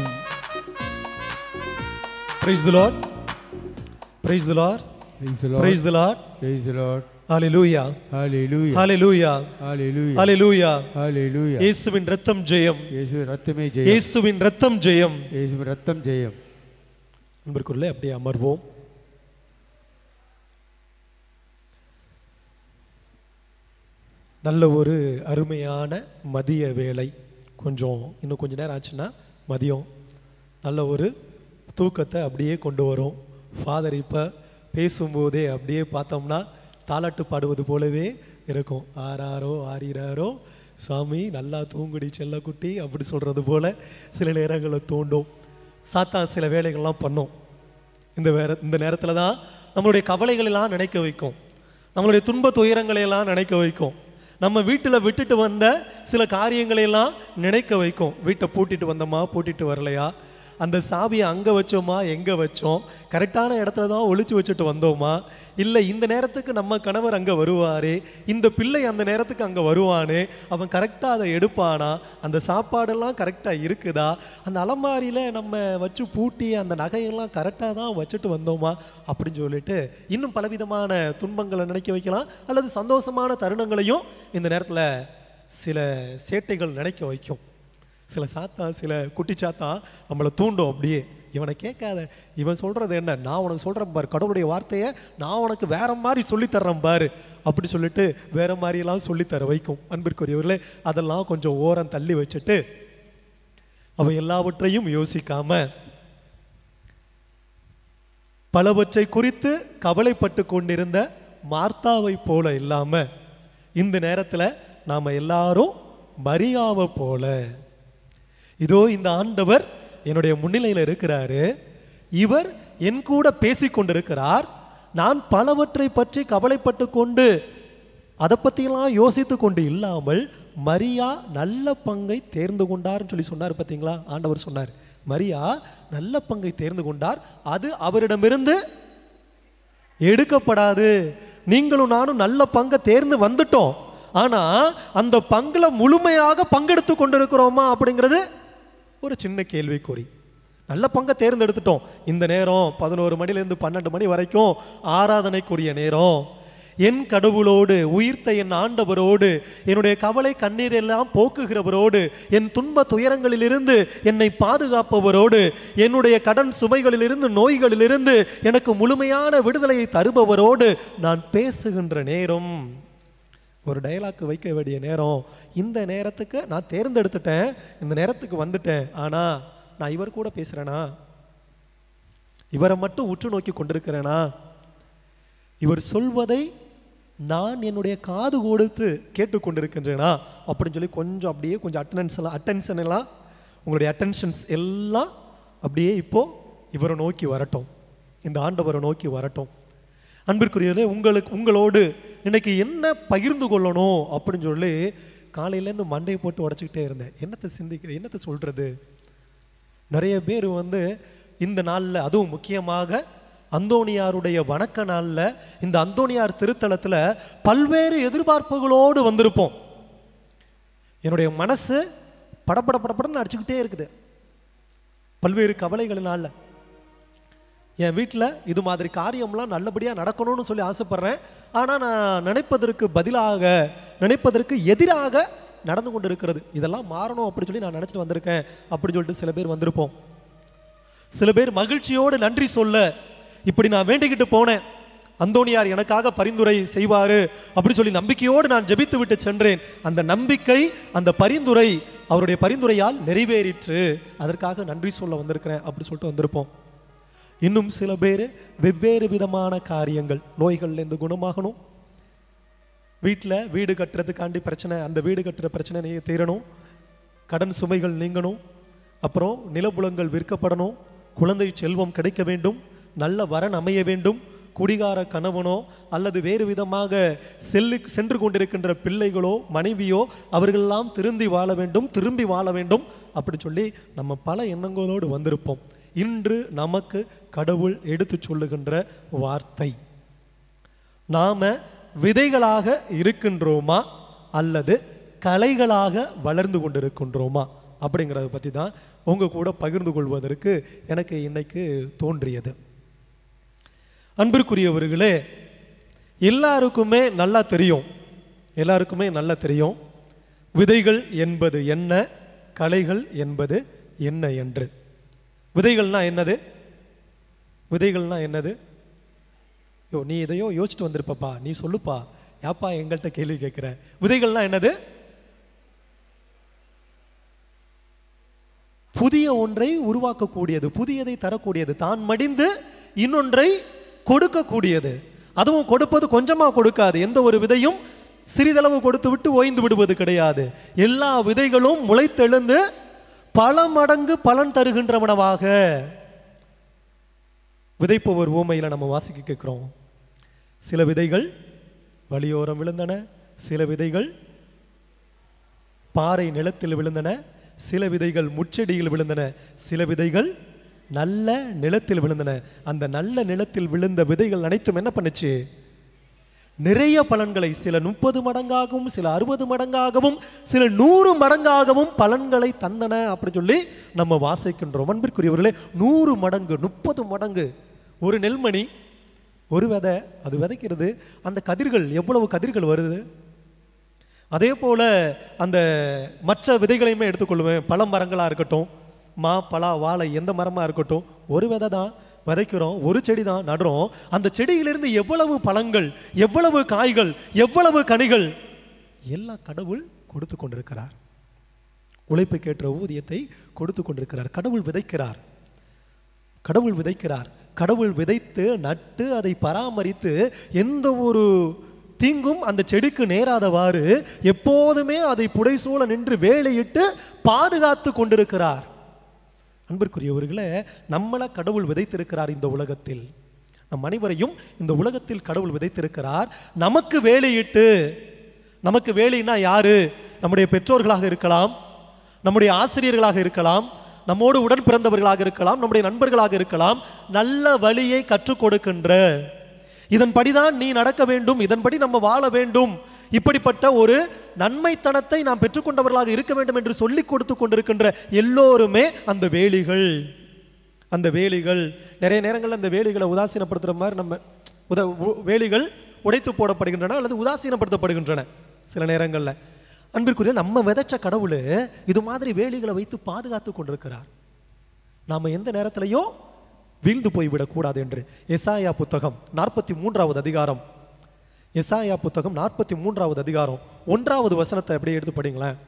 Praise the Lord. Praise the Lord. Praise the Lord. Praise the Lord. Praise the Lord. Hallelujah. Hallelujah. Hallelujah. Hallelujah. Hallelujah. Hallelujah. இயேசுவின் ரத்தம் ஜெயம் இயேசு ரத்தமே ஜெயம் இயேசுவின் ரத்தம் ஜெயம் இயேசு ரத்தம் ஜெயம் அன்பிற்குள்ளே அப்படியே அமர்வோம் நல்ல ஒரு அருமையான மதிய வேலை கொஞ்சம் இன்னும் கொஞ்ச நேரம் ஆச்சுன்னா மதியம் நல்ல ஒரு தூக்கத்தை அப்படியே கொண்டு வரும் ஃபாதர் இப்போ பேசும்போதே அப்படியே பார்த்தோம்னா தாலாட்டு பாடுவது போலவே இருக்கும் ஆறாரோ ஆறிறாரோ சாமி நல்லா தூங்குடி செல்லக்குட்டி அப்படி சொல்கிறது போல சில நேரங்களில் தோண்டும் சாத்தா சில வேலைகள்லாம் பண்ணும் இந்த வேற இந்த நேரத்தில் தான் நம்மளுடைய கவலைகளெல்லாம் நினைக்க வைக்கும் நம்மளுடைய துன்ப துயரங்களை எல்லாம் நினைக்க வைக்கும் நம்ம வீட்டில் விட்டுட்டு வந்த சில காரியங்களை எல்லாம் நினைக்க வைக்கும் வீட்டை பூட்டிட்டு வந்தோமா பூட்டிட்டு வரலையா அந்த சாவியை அங்கே வச்சோமா எங்கே வச்சோம் கரெக்டான இடத்துல தான் ஒளிச்சு வச்சுட்டு வந்தோமா இல்லை இந்த நேரத்துக்கு நம்ம கணவர் அங்கே வருவாரே இந்த பிள்ளை அந்த நேரத்துக்கு அங்கே வருவானே அவன் கரெக்டாக அதை எடுப்பானா அந்த சாப்பாடெல்லாம் கரெக்டாக இருக்குதா அந்த அலமாரியில் நம்ம வச்சு பூட்டி அந்த நகையெல்லாம் கரெக்டாக தான் வச்சுட்டு வந்தோமா அப்படின்னு சொல்லிட்டு இன்னும் பலவிதமான துன்பங்களை நினைக்க வைக்கலாம் அல்லது சந்தோஷமான தருணங்களையும் இந்த நேரத்தில் சில சேட்டைகள் நினைக்க வைக்கும் சில சாத்தா சில குட்டி சாத்தா நம்மளை தூண்டும் அப்படியே இவனை கேட்காத இவன் சொல்றது என்ன நான் உனக்கு சொல்றேன் பாரு கடவுளுடைய வார்த்தையை நான் உனக்கு வேற மாதிரி சொல்லித் தர்றேன் பாரு அப்படி சொல்லிட்டு வேற மாதிரியெல்லாம் சொல்லித் தர வைக்கும் அன்பிற்குரியவர்களே அதெல்லாம் கொஞ்சம் ஓரம் தள்ளி வச்சுட்டு அவ எல்லாவற்றையும் யோசிக்காம பலவற்றை குறித்து கவலைப்பட்டு கொண்டிருந்த மார்த்தாவை போல இல்லாம இந்த நேரத்தில் நாம எல்லாரும் மரியாவை போல இதோ இந்த ஆண்டவர் என்னுடைய முன்னிலையில் இருக்கிறாரு இவர் என் கூட பேசிக் கொண்டிருக்கிறார் நான் பலவற்றை பற்றி கவலைப்பட்டு கொண்டு அதை பற்றியெல்லாம் யோசித்து கொண்டு இல்லாமல் மரியா நல்ல பங்கை தேர்ந்து கொண்டார்னு சொல்லி சொன்னார் பார்த்தீங்களா ஆண்டவர் சொன்னார் மரியா நல்ல பங்கை தேர்ந்து கொண்டார் அது அவரிடமிருந்து எடுக்கப்படாது நீங்களும் நானும் நல்ல பங்கை தேர்ந்து வந்துட்டோம் ஆனா அந்த பங்குல முழுமையாக பங்கெடுத்து கொண்டிருக்கிறோமா அப்படிங்கிறது ஒரு சின்ன கேள்விக்குறி நல்ல பங்கை தேர்ந்தெடுத்துட்டோம் இந்த நேரம் பதினோரு மணிலேருந்து பன்னெண்டு மணி வரைக்கும் ஆராதனைக்குரிய நேரம் என் கடவுளோடு உயிர்த்த என் ஆண்டவரோடு என்னுடைய கவலை கண்ணீர் எல்லாம் போக்குகிறவரோடு என் துன்ப துயரங்களிலிருந்து என்னை பாதுகாப்பவரோடு என்னுடைய கடன் சுமைகளிலிருந்து நோய்களிலிருந்து எனக்கு முழுமையான விடுதலையை தருபவரோடு நான் பேசுகின்ற நேரம் ஒரு டயலாக் வைக்க வேண்டிய நேரம் இந்த நேரத்துக்கு நான் தேர்ந்தெடுத்துட்டேன் இந்த நேரத்துக்கு வந்துட்டேன் ஆனா நான் இவர் கூட பேசுறேனா இவரை மட்டும் உற்று நோக்கி கொண்டிருக்கிறேனா இவர் சொல்வதை நான் என்னுடைய காது கொடுத்து கேட்டுக்கொண்டிருக்கின்றேனா அப்படின்னு சொல்லி கொஞ்சம் அப்படியே கொஞ்சம் அட்டனன்ஸ் எல்லாம் அட்டென்ஷன் எல்லாம் உங்களுடைய அட்டென்ஷன்ஸ் எல்லாம் அப்படியே இப்போ இவரை நோக்கி வரட்டும் இந்த ஆண்டவரை நோக்கி வரட்டும் அன்பிற்குரியவர்களே உங்களுக்கு உங்களோடு இன்னைக்கு என்ன பகிர்ந்து கொள்ளணும் அப்படின்னு சொல்லி காலையிலேருந்து மண்டையை போட்டு உடச்சிக்கிட்டே இருந்தேன் என்னத்தை சிந்திக்கிறேன் என்னத்தை சொல்றது நிறைய பேர் வந்து இந்த நாளில் அதுவும் முக்கியமாக அந்தோணியாருடைய வணக்க நாளில் இந்த அந்தோணியார் திருத்தலத்தில் பல்வேறு எதிர்பார்ப்புகளோடு வந்திருப்போம் என்னுடைய மனசு படபட படபடன்னு அடிச்சுக்கிட்டே இருக்குது பல்வேறு கவலைகளினால என் வீட்டில் இது மாதிரி காரியம்லாம் நல்லபடியாக நடக்கணும்னு சொல்லி ஆசைப்படுறேன் ஆனால் நான் நினைப்பதற்கு பதிலாக நினைப்பதற்கு எதிராக நடந்து கொண்டு இருக்கிறது இதெல்லாம் மாறணும் அப்படி சொல்லி நான் நினச்சிட்டு வந்திருக்கேன் அப்படின்னு சொல்லிட்டு சில பேர் வந்திருப்போம் சில பேர் மகிழ்ச்சியோடு நன்றி சொல்ல இப்படி நான் வேண்டிக்கிட்டு போனேன் அந்தோணியார் எனக்காக பரிந்துரை செய்வாரு அப்படி சொல்லி நம்பிக்கையோடு நான் ஜெபித்து விட்டு சென்றேன் அந்த நம்பிக்கை அந்த பரிந்துரை அவருடைய பரிந்துரையால் நிறைவேறிற்று அதற்காக நன்றி சொல்ல வந்திருக்கிறேன் அப்படி சொல்லிட்டு வந்திருப்போம் இன்னும் சில பேர் வெவ்வேறு விதமான காரியங்கள் நோய்கள்லேருந்து குணமாகணும் வீட்டில் வீடு கட்டுறதுக்காண்டி பிரச்சனை அந்த வீடு கட்டுற பிரச்சனை நீ தீரணும் கடன் சுமைகள் நீங்கணும் அப்புறம் நிலப்புலங்கள் விற்கப்படணும் குழந்தை செல்வம் கிடைக்க வேண்டும் நல்ல வரன் அமைய வேண்டும் குடிகார கணவனோ அல்லது வேறு விதமாக செல்லு சென்று கொண்டிருக்கின்ற பிள்ளைகளோ மனைவியோ அவர்களெல்லாம் திருந்தி வாழ வேண்டும் திரும்பி வாழ வேண்டும் அப்படி சொல்லி நம்ம பல எண்ணங்களோடு வந்திருப்போம் இன்று நமக்கு கடவுள் எடுத்து சொல்லுகின்ற வார்த்தை நாம விதைகளாக இருக்கின்றோமா அல்லது கலைகளாக வளர்ந்து கொண்டிருக்கின்றோமா அப்படிங்கிறத பற்றி தான் உங்க கூட பகிர்ந்து கொள்வதற்கு எனக்கு இன்னைக்கு தோன்றியது அன்பிற்குரியவர்களே எல்லாருக்குமே நல்லா தெரியும் எல்லாருக்குமே நல்லா தெரியும் விதைகள் என்பது என்ன கலைகள் என்பது என்ன என்று விதைகள்னா என்னது விதைகள்னா என்னது யோ நீ இதையோ யோசிச்சுட்டு வந்திருப்பப்பா நீ சொல்லுப்பா யாப்பா எங்கள்கிட்ட கேள்வி கேட்குற விதைகள்னா என்னது புதிய ஒன்றை உருவாக்கக்கூடியது புதியதை தரக்கூடியது தான் மடிந்து இன்னொன்றை கொடுக்கக்கூடியது அதுவும் கொடுப்பது கொஞ்சமா கொடுக்காது எந்த ஒரு விதையும் சிறிதளவு கொடுத்து விட்டு ஓய்ந்து விடுவது கிடையாது எல்லா விதைகளும் முளைத்தெழுந்து பல மடங்கு பலன் தருகின்றவனவாக விதைப்பவர் ஊமையில நம்ம வாசிக்க கேட்கிறோம் சில விதைகள் வழியோரம் விழுந்தன சில விதைகள் பாறை நிலத்தில் விழுந்தன சில விதைகள் முச்செடியில் விழுந்தன சில விதைகள் நல்ல நிலத்தில் விழுந்தன அந்த நல்ல நிலத்தில் விழுந்த விதைகள் அனைத்தும் என்ன பண்ணுச்சு நிறைய பலன்களை சில முப்பது மடங்காகவும் சில அறுபது மடங்காகவும் சில நூறு மடங்காகவும் பலன்களை தந்தன அப்படின்னு சொல்லி நம்ம வாசிக்கின்றோம் அன்பிற்குரியவர்களே நூறு மடங்கு முப்பது மடங்கு ஒரு நெல்மணி ஒரு விதை அது விதைக்கிறது அந்த கதிர்கள் எவ்வளவு கதிர்கள் வருது அதே போல அந்த மற்ற விதைகளையுமே எடுத்துக்கொள்வேன் பழ மரங்களாக இருக்கட்டும் மா பலா வாழை எந்த மரமாக இருக்கட்டும் ஒரு விதை தான் விதைக்கிறோம் ஒரு செடி தான் நடுறோம் அந்த செடியிலிருந்து எவ்வளவு பழங்கள் எவ்வளவு காய்கள் எவ்வளவு கனிகள் எல்லாம் கடவுள் கொடுத்து கொண்டிருக்கிறார் உழைப்புக்கேற்ற ஊதியத்தை கொடுத்து கொண்டிருக்கிறார் கடவுள் விதைக்கிறார் கடவுள் விதைக்கிறார் கடவுள் விதைத்து நட்டு அதை பராமரித்து எந்த ஒரு தீங்கும் அந்த செடிக்கு நேராதவாறு எப்போதுமே அதை புடைசூழ நின்று வேலையிட்டு பாதுகாத்து கொண்டிருக்கிறார் அன்பிற்குரியவர்களே நம்மளை கடவுள் விதைத்திருக்கிறார் இந்த உலகத்தில் நம் அனைவரையும் இந்த உலகத்தில் கடவுள் விதைத்திருக்கிறார் நமக்கு வேலையிட்டு நமக்கு வேலைன்னா யாரு நம்முடைய பெற்றோர்களாக இருக்கலாம் நம்முடைய ஆசிரியர்களாக இருக்கலாம் நம்மோடு உடன் பிறந்தவர்களாக இருக்கலாம் நம்முடைய நண்பர்களாக இருக்கலாம் நல்ல வழியை கற்றுக் கொடுக்கின்ற இதன்படிதான் நீ நடக்க வேண்டும் இதன்படி நம்ம வாழ வேண்டும் இப்படிப்பட்ட ஒரு நன்மைத்தனத்தை நாம் பெற்றுக்கொண்டவர்களாக இருக்க வேண்டும் என்று சொல்லிக் கொடுத்து கொண்டிருக்கின்ற எல்லோருமே அந்த வேலிகள் அந்த வேலிகள் நிறைய நேரங்களில் அந்த வேலிகளை உதாசீனப்படுத்துகிற மாதிரி நம்ம உத உ- வேலிகள் உடைத்து போடப்படுகின்றன அல்லது உதாசீனப்படுத்தப்படுகின்றன சில நேரங்களில் அன்பிற்குரிய நம்ம விதைச்ச கடவுள் இது மாதிரி வேலிகளை வைத்து பாதுகாத்து கொண்டிருக்கிறார் நாம் எந்த நேரத்திலையும் வீழ்ந்து போய்விடக்கூடாது என்று எசாயா புத்தகம் நாற்பத்தி மூன்றாவது அதிகாரம் எசாயா புத்தகம் நாற்பத்தி மூன்றாவது அதிகாரம் ஒன்றாவது வசனத்தை அப்படியே எடுத்து படிங்களேன்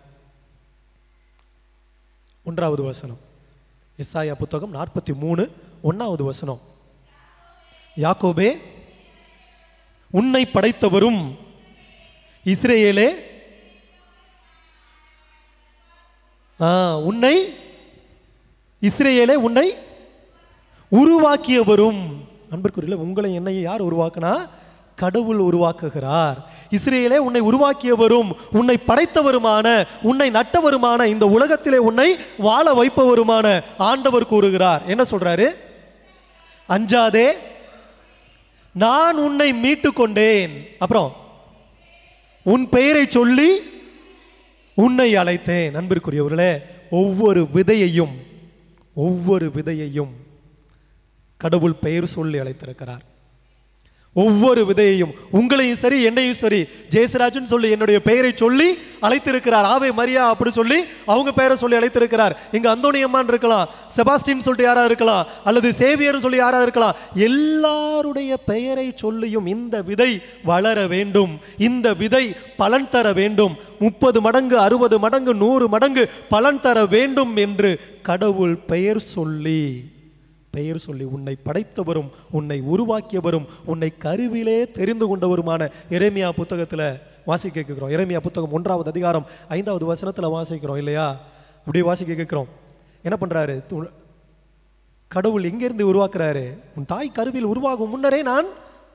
ஒன்றாவது வசனம் எசாயா புத்தகம் நாற்பத்தி மூணு ஒன்றாவது வசனம் யாக்கோபே உன்னை படைத்தவரும் இஸ்ரேலே ஆ, உன்னை இஸ்ரேலே உன்னை உருவாக்கியவரும் அன்பிற்குரிய உங்களை என்னை யார் உருவாக்குனா கடவுள் உருவாக்குகிறார் இஸ்ரேலே உன்னை உருவாக்கியவரும் உன்னை படைத்தவருமான உன்னை நட்டவருமான இந்த உலகத்திலே உன்னை வாழ வைப்பவருமான ஆண்டவர் கூறுகிறார் என்ன சொல்றாரு அஞ்சாதே நான் உன்னை மீட்டு கொண்டேன் அப்புறம் உன் பெயரை சொல்லி உன்னை அழைத்தேன் அன்பிற்குரியவர்களே ஒவ்வொரு விதையையும் ஒவ்வொரு விதையையும் கடவுள் பெயர் சொல்லி அழைத்திருக்கிறார் ஒவ்வொரு விதையையும் உங்களையும் சரி என்னையும் சரி ஜெயசராஜன் சொல்லி என்னுடைய பெயரை சொல்லி அழைத்திருக்கிறார் ஆவே மரியா அப்படி சொல்லி அவங்க பெயரை சொல்லி அழைத்திருக்கிறார் இங்க அந்தோணியம்மான் இருக்கலாம் செபாஸ்டின் சொல்லிட்டு யாரா இருக்கலாம் அல்லது சேவியர் சொல்லி யாரா இருக்கலாம் எல்லாருடைய பெயரை சொல்லியும் இந்த விதை வளர வேண்டும் இந்த விதை பலன் தர வேண்டும் முப்பது மடங்கு அறுபது மடங்கு நூறு மடங்கு பலன் தர வேண்டும் என்று கடவுள் பெயர் சொல்லி பெயர் சொல்லி உன்னை படைத்தவரும் உன்னை உருவாக்கியவரும் உன்னை கருவிலே தெரிந்து கொண்டவருமான எரேமியா புத்தகத்தில் வாசிக்க கேட்கிறோம் எரேமியா புத்தகம் ஒன்றாவது அதிகாரம் ஐந்தாவது வசனத்தில் வாசிக்கிறோம் இல்லையா அப்படியே வாசிக்க கேட்கிறோம் என்ன பண்றாரு து- கடவுள் எங்கிருந்து உருவாக்குறாரு உன் தாய் கருவில் உருவாகும் முன்னரே நான்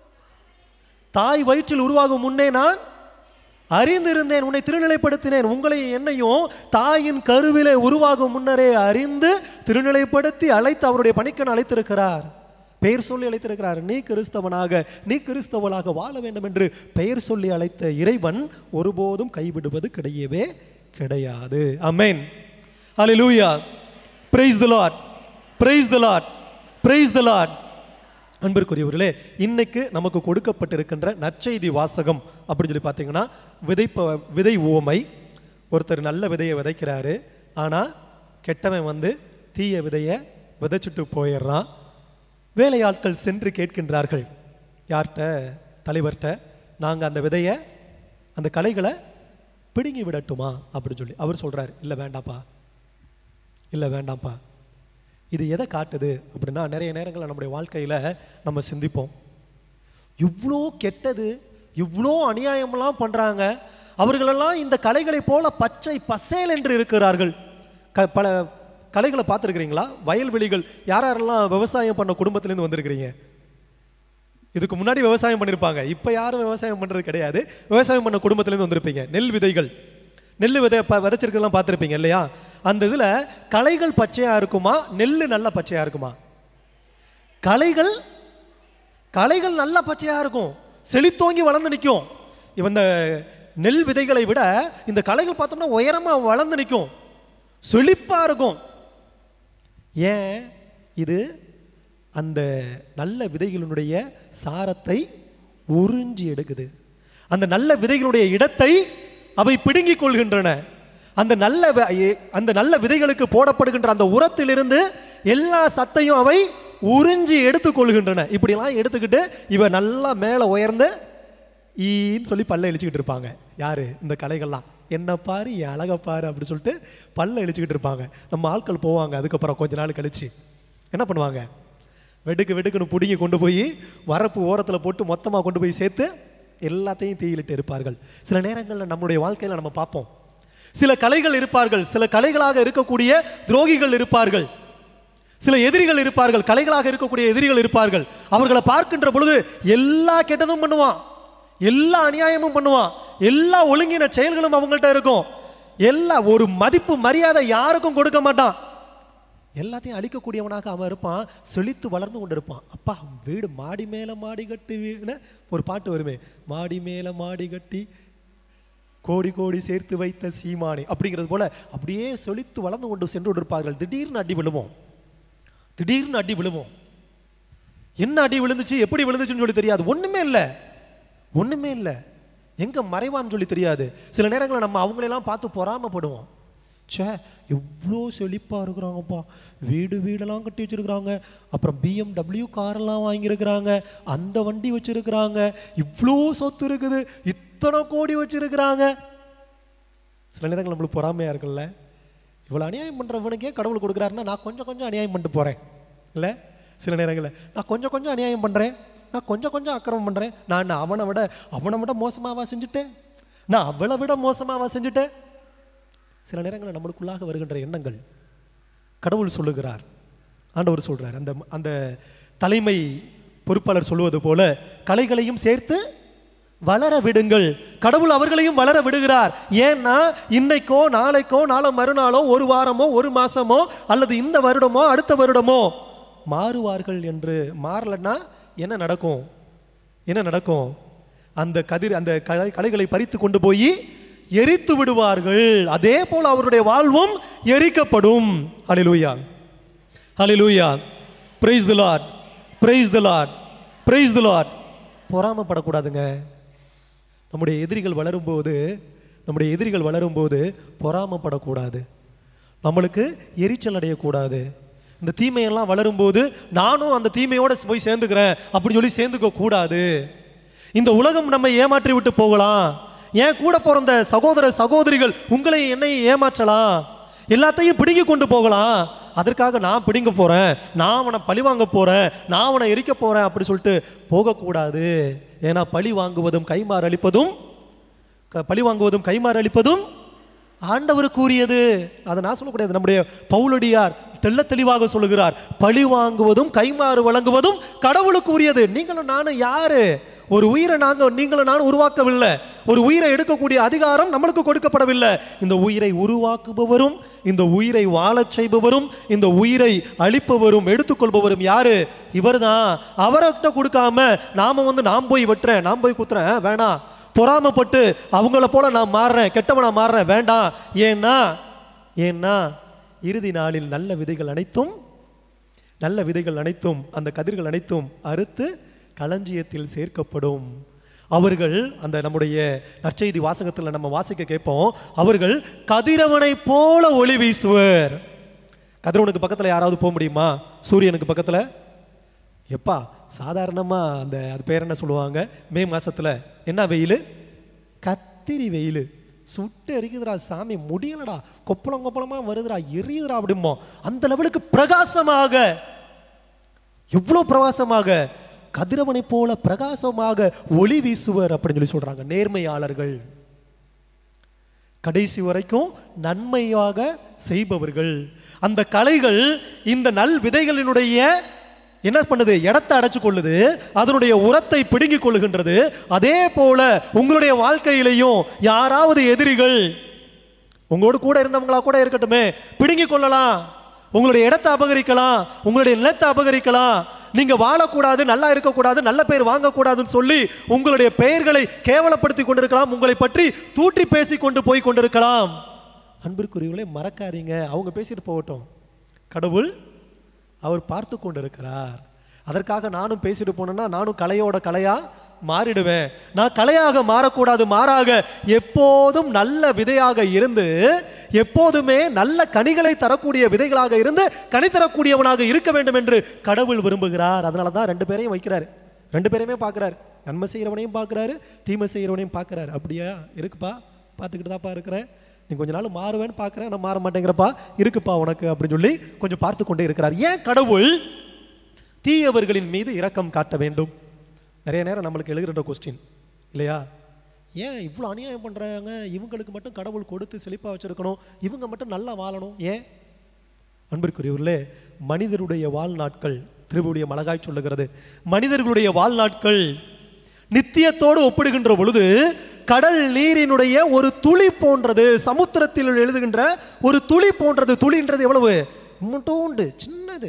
தாய் வயிற்றில் உருவாகும் முன்னே நான் அறிந்திருந்தேன் உன்னை திருநிலைப்படுத்தினேன் உங்களை என்னையும் தாயின் கருவிலே உருவாகும் முன்னரே அறிந்து திருநிலைப்படுத்தி அழைத்து அவருடைய பணிக்கன் அழைத்திருக்கிறார் பெயர் சொல்லி அழைத்திருக்கிறார் நீ கிறிஸ்தவனாக நீ கிறிஸ்தவளாக வாழ வேண்டும் என்று பெயர் சொல்லி அழைத்த இறைவன் ஒருபோதும் கைவிடுவது கிடையவே கிடையாது அமேன் ஹalleluya praise the lord praise the lord praise the lord அன்பிற்குரியவர்களே இன்னைக்கு நமக்கு கொடுக்கப்பட்டிருக்கின்ற நற்செய்தி வாசகம் அப்படின்னு சொல்லி பார்த்தீங்கன்னா விதைப்ப விதை ஓமை ஒருத்தர் நல்ல விதையை விதைக்கிறாரு ஆனால் கெட்டவன் வந்து தீய விதையை விதைச்சிட்டு போயிடுறான் வேலையாட்கள் சென்று கேட்கின்றார்கள் யார்கிட்ட தலைவர்கிட்ட நாங்கள் அந்த விதையை அந்த களைகளை பிடுங்கி விடட்டுமா அப்படின்னு சொல்லி அவர் சொல்றாரு இல்லை வேண்டாம்ப்பா இல்லை வேண்டாம்ப்பா இது எதை காட்டுது அப்படின்னா நிறைய நேரங்களில் நம்முடைய வாழ்க்கையில் நம்ம சிந்திப்போம் இவ்வளோ கெட்டது இவ்வளோ அநியாயமெல்லாம் பண்றாங்க அவர்களெல்லாம் இந்த கலைகளை போல பச்சை பசேல் என்று இருக்கிறார்கள் க பல கலைகளை பார்த்துருக்கிறீங்களா வயல்வெளிகள் யார் யாரெல்லாம் விவசாயம் பண்ண குடும்பத்திலேருந்து வந்திருக்கிறீங்க இதுக்கு முன்னாடி விவசாயம் பண்ணியிருப்பாங்க இப்போ யாரும் விவசாயம் பண்ணுறது கிடையாது விவசாயம் பண்ண குடும்பத்திலேருந்து வந்திருப்பீங்க நெல் விதைகள் நெல் விதை ப விதைச்சிருக்கலாம் பார்த்துருப்பீங்க இல்லையா அந்த இதில் களைகள் பச்சையாக இருக்குமா நெல் நல்ல பச்சையாக இருக்குமா களைகள் களைகள் நல்ல பச்சையாக இருக்கும் செழித்தோங்கி வளர்ந்து நிற்கும் இந்த நெல் விதைகளை விட இந்த களைகள் பார்த்தோம்னா உயரமாக வளர்ந்து நிற்கும் செழிப்பாக இருக்கும் ஏன் இது அந்த நல்ல விதைகளினுடைய சாரத்தை உறிஞ்சி எடுக்குது அந்த நல்ல விதைகளுடைய இடத்தை அவை பிடுங்கிக் கொள்கின்றன அந்த நல்ல வ- எ- அந்த நல்ல விதைகளுக்கு போடப்படுகின்ற அந்த உரத்திலிருந்து எல்லா சத்தையும் அவை உறிஞ்சி எடுத்துக்கொள்கின்றன இப்படியெல்லாம் எடுத்துக்கிட்டு இவ நல்லா மேலே உயர்ந்து ஈன்னு சொல்லி பல்ல இழிச்சுக்கிட்டு இருப்பாங்க யாரு இந்த கலைகள்லாம் என்ன பாரு என் அழகை பாரு அப்படி சொல்லிட்டு பல்ல இழிச்சுக்கிட்டு இருப்பாங்க நம்ம ஆட்கள் போவாங்க அதுக்கப்புறம் கொஞ்ச நாள் கழிச்சு என்ன பண்ணுவாங்க வெடுக்கு வெடுக்குன்னு பிடுங்கி கொண்டு போய் வரப்பு ஓரத்தில் போட்டு மொத்தமாக கொண்டு போய் சேர்த்து எல்லாத்தையும் தீயிலிட்டு இருப்பார்கள் சில நேரங்களில் நம்முடைய வாழ்க்கையில் நம்ம பார்ப்போம் சில கலைகள் இருப்பார்கள் சில கலைகளாக இருக்கக்கூடிய துரோகிகள் இருப்பார்கள் சில எதிரிகள் இருப்பார்கள் கலைகளாக இருக்கக்கூடிய எதிரிகள் இருப்பார்கள் அவர்களை பார்க்கின்ற பொழுது எல்லா கெட்டதும் பண்ணுவான் எல்லா அநியாயமும் பண்ணுவான் எல்லா ஒழுங்கின செயல்களும் அவங்கள்ட்ட இருக்கும் எல்லா ஒரு மதிப்பு மரியாதை யாருக்கும் கொடுக்க மாட்டான் எல்லாத்தையும் அழிக்கக்கூடியவனாக அவன் இருப்பான் செழித்து வளர்ந்து கொண்டு இருப்பான் அப்பா வீடு மாடி மேலே மாடி கட்டி வீடுன்னு ஒரு பாட்டு வருமே மாடி மேலே மாடி கட்டி கோடி கோடி சேர்த்து வைத்த சீமானி அப்படிங்கிறது போல அப்படியே செழித்து வளர்ந்து கொண்டு சென்று கொண்டிருப்பார்கள் திடீர்னு அடி விழுவோம் திடீர்னு அடி விழுவோம் என்ன அடி விழுந்துச்சு எப்படி விழுந்துச்சுன்னு சொல்லி தெரியாது ஒண்ணுமே இல்லை ஒண்ணுமே இல்லை எங்க மறைவான்னு சொல்லி தெரியாது சில நேரங்களில் நம்ம அவங்களெல்லாம் பார்த்து பொறாமப்படுவோம் ச்சே எவ்வளோ செழிப்பாக இருக்கிறாங்கப்பா வீடு வீடெல்லாம் கட்டி வச்சிருக்கிறாங்க அப்புறம் பிஎம்டபிள்யூ காரெல்லாம் வாங்கியிருக்கிறாங்க அந்த வண்டி வச்சிருக்கிறாங்க இவ்வளோ சொத்து இருக்குது இத்தனை கோடி வச்சிருக்கிறாங்க சில நேரங்கள் நம்மளுக்கு பொறாமையாக இருக்குல்ல இவ்வளோ அநியாயம் பண்ணுறவனுக்கே கடவுள் கொடுக்குறாருன்னா நான் கொஞ்சம் கொஞ்சம் அநியாயம் பண்ணிட்டு போகிறேன் இல்லை சில நேரங்களில் நான் கொஞ்சம் கொஞ்சம் அநியாயம் பண்ணுறேன் நான் கொஞ்சம் கொஞ்சம் அக்கிரமம் பண்ணுறேன் நான் என்ன அவனை விட அவனை விட மோசமாவா செஞ்சுட்டேன் நான் அவளை விட மோசமாவா செஞ்சுட்டேன் சில நேரங்களில் நம்மளுக்குள்ளாக வருகின்ற எண்ணங்கள் கடவுள் சொல்லுகிறார் ஆண்டவர் சொல்றார் அந்த அந்த தலைமை பொறுப்பாளர் சொல்லுவது போல கலைகளையும் சேர்த்து வளர விடுங்கள் கடவுள் அவர்களையும் வளர விடுகிறார் ஏன்னா இன்னைக்கோ நாளைக்கோ நாளை மறுநாளோ ஒரு வாரமோ ஒரு மாசமோ அல்லது இந்த வருடமோ அடுத்த வருடமோ மாறுவார்கள் என்று மாறலன்னா என்ன நடக்கும் என்ன நடக்கும் அந்த கதிர் அந்த கலை கலைகளை பறித்து கொண்டு போய் எரித்து விடுவார்கள் அதே போல் அவருடைய வாழ்வும் எரிக்கப்படும் ஹalleluya ஹalleluya praise the lord praise the lord praise the lord பொறாமப்படக்கூடாதுங்க நம்முடைய எதிரிகள் வளரும்போது நம்முடைய எதிரிகள் வளரும்போது பொறாமப்படக்கூடாது நம்மளுக்கு எரிச்சல் அடையக்கூடாது இந்த தீமையெல்லாம் வளரும்போது நானும் அந்த தீமையோட போய் சேர்ந்துக்கிறேன் அப்படின்னு சொல்லி சேர்ந்துக்க கூடாது இந்த உலகம் நம்ம ஏமாற்றி விட்டு போகலாம் ஏன் கூட பிறந்த சகோதர சகோதரிகள் உங்களை என்னையும் ஏமாற்றலாம் எல்லாத்தையும் பிடுங்கி கொண்டு போகலாம் அதற்காக நான் பிடுங்க போறேன் நான் அவனை பழி வாங்க போறேன் நான் அவனை எரிக்க போறேன் அப்படி சொல்லிட்டு போகக்கூடாது ஏன்னா பழி வாங்குவதும் கைமாறு அளிப்பதும் க- பழி வாங்குவதும் கைமாறு அளிப்பதும் ஆண்டவருக்கு உரியது அதை நான் சொல்லக்கூடாது நம்முடைய பவுலடியார் தெள்ள தெளிவாக சொல்லுகிறார் பழி வாங்குவதும் கைமாறு வழங்குவதும் கடவுளுக்கு உரியது நீங்களும் நானும் யாரு ஒரு உயிரை நாங்க நீங்களும் நானும் உருவாக்கவில்லை ஒரு உயிரை எடுக்கக்கூடிய அதிகாரம் நம்மளுக்கு கொடுக்கப்படவில்லை இந்த உயிரை உருவாக்குபவரும் இந்த உயிரை வாழச் செய்பவரும் இந்த உயிரை அழிப்பவரும் எடுத்துக்கொள்பவரும் யாரு இவர்தான் அவர்கிட்ட கொடுக்காம நாம வந்து நான் போய் வெட்டுறேன் நான் போய் குத்துறேன் வேணாம் பொறாமப்பட்டு அவங்கள போல நான் மாறுறேன் கெட்டவனா மாறுறேன் வேண்டாம் ஏன்னா ஏன்னா இறுதி நாளில் நல்ல விதைகள் அனைத்தும் நல்ல விதைகள் அனைத்தும் அந்த கதிர்கள் அனைத்தும் அறுத்து களஞ்சியத்தில் சேர்க்கப்படும் அவர்கள் அந்த நம்முடைய நற்செய்தி வாசகத்தில் நம்ம வாசிக்க கேட்போம் அவர்கள் கதிரவனை போல ஒளி வீசுவர் கதிரவனுக்கு பக்கத்தில் யாராவது போக முடியுமா சூரியனுக்கு பக்கத்தில் எப்பா சாதாரணமாக அந்த அது பேர் என்ன சொல்லுவாங்க மே மாசத்துல என்ன வெயில் கத்திரி வெயில் சுட்டு எரிக்குதுடா சாமி முடியலடா கொப்பளம் கொப்பளமா வருதுடா எரியுதுடா அப்படிமோ அந்த லெவலுக்கு பிரகாசமாக எவ்வளோ பிரகாசமாக கதிரவனைப் போல பிரகாசமாக ஒளி வீசுவர் அப்படின்னு சொல்லி சொல்றாங்க நேர்மையாளர்கள் கடைசி வரைக்கும் நன்மையாக செய்பவர்கள் அந்த கலைகள் இந்த நல் விதைகளினுடைய என்ன பண்ணுது இடத்தை அடைச்சு கொள்ளுது அதனுடைய உரத்தை பிடுங்கிக் கொள்ளுகின்றது அதே போல உங்களுடைய வாழ்க்கையிலையும் யாராவது எதிரிகள் உங்களோடு கூட இருந்தவங்களா கூட இருக்கட்டுமே பிடுங்கிக் கொள்ளலாம் உங்களுடைய இடத்தை அபகரிக்கலாம் உங்களுடைய நிலத்தை அபகரிக்கலாம் நீங்க வாழக்கூடாது நல்லா இருக்கக்கூடாது நல்ல பெயர் வாங்கக்கூடாதுன்னு சொல்லி உங்களுடைய பெயர்களை கேவலப்படுத்தி கொண்டிருக்கலாம் உங்களை பற்றி தூற்றி பேசி கொண்டு போய் கொண்டிருக்கலாம் அன்பிற்குரியவர்களே மறக்காதீங்க அவங்க பேசிட்டு போகட்டும் கடவுள் அவர் பார்த்து கொண்டிருக்கிறார் அதற்காக நானும் பேசிட்டு போனேன்னா நானும் கலையோட கலையா மாறிடுவேன் நான் கலையாக மாறக்கூடாது மாறாக எப்போதும் நல்ல விதையாக இருந்து எப்போதுமே நல்ல கனிகளை தரக்கூடிய விதைகளாக இருந்து கனி தரக்கூடியவனாக இருக்க வேண்டும் என்று கடவுள் விரும்புகிறார் அதனால தான் ரெண்டு பேரையும் வைக்கிறார் ரெண்டு பேரையுமே பார்க்குறாரு நன்மை செய்கிறவனையும் பார்க்குறாரு தீமை செய்கிறவனையும் பார்க்குறாரு அப்படியா இருக்குப்பா பார்த்துக்கிட்டு தான்ப்பா இருக்கிறேன் நீ கொஞ்ச நாள் மாறுவேன்னு பார்க்குறேன் நான் மாற மாட்டேங்கிறப்பா இருக்குப்பா உனக்கு அப்படின்னு சொல்லி கொஞ்சம் பார்த்து கொண்டே இருக்கிறார் ஏன் கடவுள் தீயவர்களின் மீது இரக்கம் காட்ட வேண்டும் நிறைய நேரம் நம்மளுக்கு எழுதுகிற கொஸ்டின் இல்லையா ஏன் இவ்வளோ அநியாயம் பண்ணுறாங்க இவங்களுக்கு மட்டும் கடவுள் கொடுத்து செழிப்பாக வச்சிருக்கணும் இவங்க மட்டும் நல்லா வாழணும் ஏன் அன்பிற்குரியவர்களே மனிதருடைய வாழ்நாட்கள் திருவுடைய மலகாய் சொல்லுகிறது மனிதர்களுடைய வாழ்நாட்கள் நித்தியத்தோடு ஒப்பிடுகின்ற பொழுது கடல் நீரினுடைய ஒரு துளி போன்றது சமுத்திரத்தில் எழுதுகின்ற ஒரு துளி போன்றது துளின்றது எவ்வளவு முட்டோண்டு சின்னது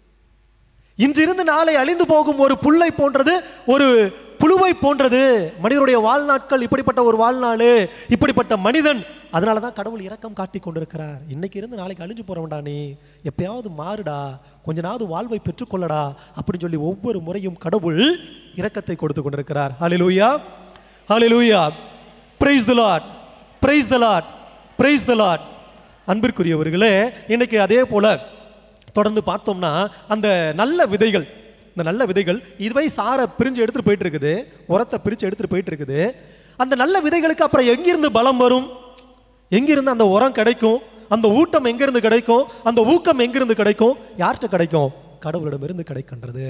இன்றிருந்து நாளை அழிந்து போகும் ஒரு புல்லை போன்றது ஒரு புழுவை போன்றது மனிதனுடைய வாழ்நாட்கள் இப்படிப்பட்ட ஒரு வாழ்நாள் இப்படிப்பட்ட மனிதன் அதனால தான் கடவுள் இரக்கம் காட்டி கொண்டிருக்கிறார் இன்னைக்கு இருந்து நாளைக்கு அழிஞ்சு போறவன்டா நீ எப்பயாவது மாறுடா கொஞ்ச நாவது வாழ்வை பெற்றுக்கொள்ளடா அப்படின்னு சொல்லி ஒவ்வொரு முறையும் கடவுள் இரக்கத்தை கொடுத்து கொண்டிருக்கிறார் ஹalleluya ஹalleluya praise the lord praise the lord praise the lord அன்பிற்குரியவர்களே இன்னைக்கு அதே போல தொடர்ந்து பார்த்தோம்னா அந்த நல்ல விதைகள் இந்த நல்ல விதைகள் இதுவை சாரை பிரிஞ்சு எடுத்துட்டு போயிட்டு இருக்குது உரத்தை பிரிச்சு எடுத்துட்டு போயிட்டு இருக்குது அந்த நல்ல விதைகளுக்கு அப்புறம் எங்கிருந்து பலம் வரும் எங்கிருந்து அந்த உரம் கிடைக்கும் அந்த ஊட்டம் எங்கிருந்து கிடைக்கும் அந்த ஊக்கம் எங்கிருந்து கிடைக்கும் யார்கிட்ட கிடைக்கும் கடவுளிடமிருந்து கிடைக்கின்றது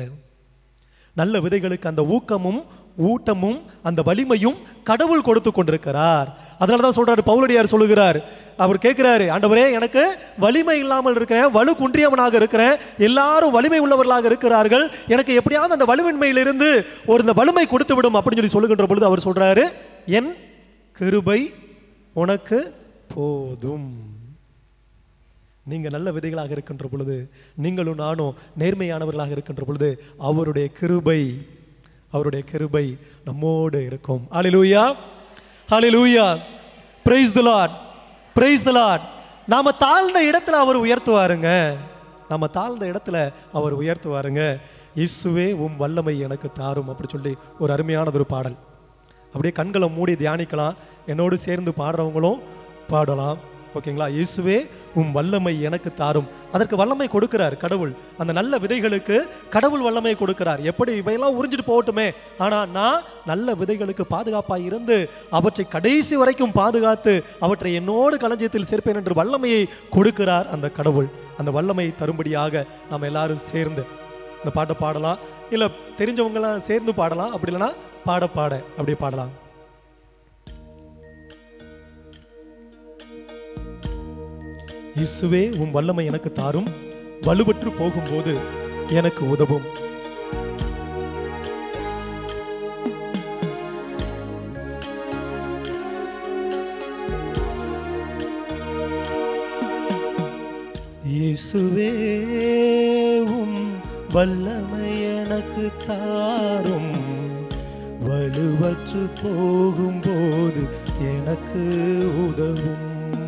நல்ல விதைகளுக்கு அந்த ஊக்கமும் ஊட்டமும் அந்த வலிமையும் கடவுள் கொடுத்து கொண்டிருக்கிறார் அதனால தான் சொல்றாரு பவுலடியார் சொல்லுகிறார் அவர் கேட்கிறாரு ஆண்டவரே எனக்கு வலிமை இல்லாமல் இருக்கிறேன் வலு குன்றியவனாக இருக்கிறேன் எல்லாரும் வலிமை உள்ளவர்களாக இருக்கிறார்கள் எனக்கு எப்படியாவது அந்த வலுவின்மையிலிருந்து ஒரு இந்த வலிமை கொடுத்து விடும் அப்படின்னு சொல்லி சொல்லுகின்ற பொழுது அவர் சொல்றாரு என் கிருபை உனக்கு போதும் நீங்க நல்ல விதைகளாக இருக்கின்ற பொழுது நீங்களும் நானும் நேர்மையானவர்களாக இருக்கின்ற பொழுது அவருடைய கிருபை அவருடைய கிருபை நம்மோடு இருக்கும் ஹalleluya ஹalleluya praise the lord praise the lord நாம தாழ்ந்த இடத்துல அவர் உயர்த்துவாருங்க நாம தாழ்ந்த இடத்துல அவர் உயர்த்துவாருங்க இயேசுவே உம் வல்லமை எனக்கு தாரும் அப்படி சொல்லி ஒரு அருமையானது ஒரு பாடல் அப்படியே கண்களை மூடி தியானிக்கலாம் என்னோடு சேர்ந்து பாடுறவங்களும் பாடலாம் ஓகேங்களா இயேசுவே உம் வல்லமை எனக்கு தாரும் அதற்கு வல்லமை கொடுக்கிறார் கடவுள் அந்த நல்ல விதைகளுக்கு கடவுள் வல்லமை கொடுக்கிறார் எப்படி இவையெல்லாம் உறிஞ்சிட்டு போகட்டுமே ஆனா நான் நல்ல விதைகளுக்கு பாதுகாப்பாக இருந்து அவற்றை கடைசி வரைக்கும் பாதுகாத்து அவற்றை என்னோடு களஞ்சியத்தில் சேர்ப்பேன் என்று வல்லமையை கொடுக்கிறார் அந்த கடவுள் அந்த வல்லமை தரும்படியாக நாம் எல்லாரும் சேர்ந்து இந்த பாட்டை பாடலாம் இல்லை தெரிஞ்சவங்களாம் சேர்ந்து பாடலாம் அப்படி இல்லைன்னா பாட பாட அப்படியே பாடலாம் இயேசுவே உம் வல்லமை எனக்கு தாரும் வலுவற்று போகும்போது எனக்கு உதவும் இயேசுவே உம் வல்லமை எனக்கு தாரும் வலுவற்று போகும்போது எனக்கு உதவும்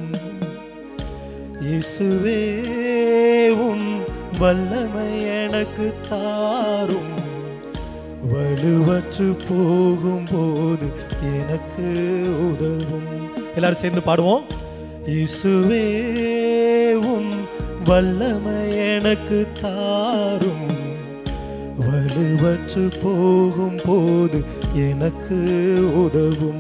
இயேசுவே உம் வல்லமை எனக்கு தாரும் வலுவற்று போகும்போது எனக்கு உதவும் எல்லாரும் சேர்ந்து பாடுவோம் இயேசுவே உம் வல்லமை எனக்கு தாரும் வலுவற்று போகும்போது எனக்கு உதவும்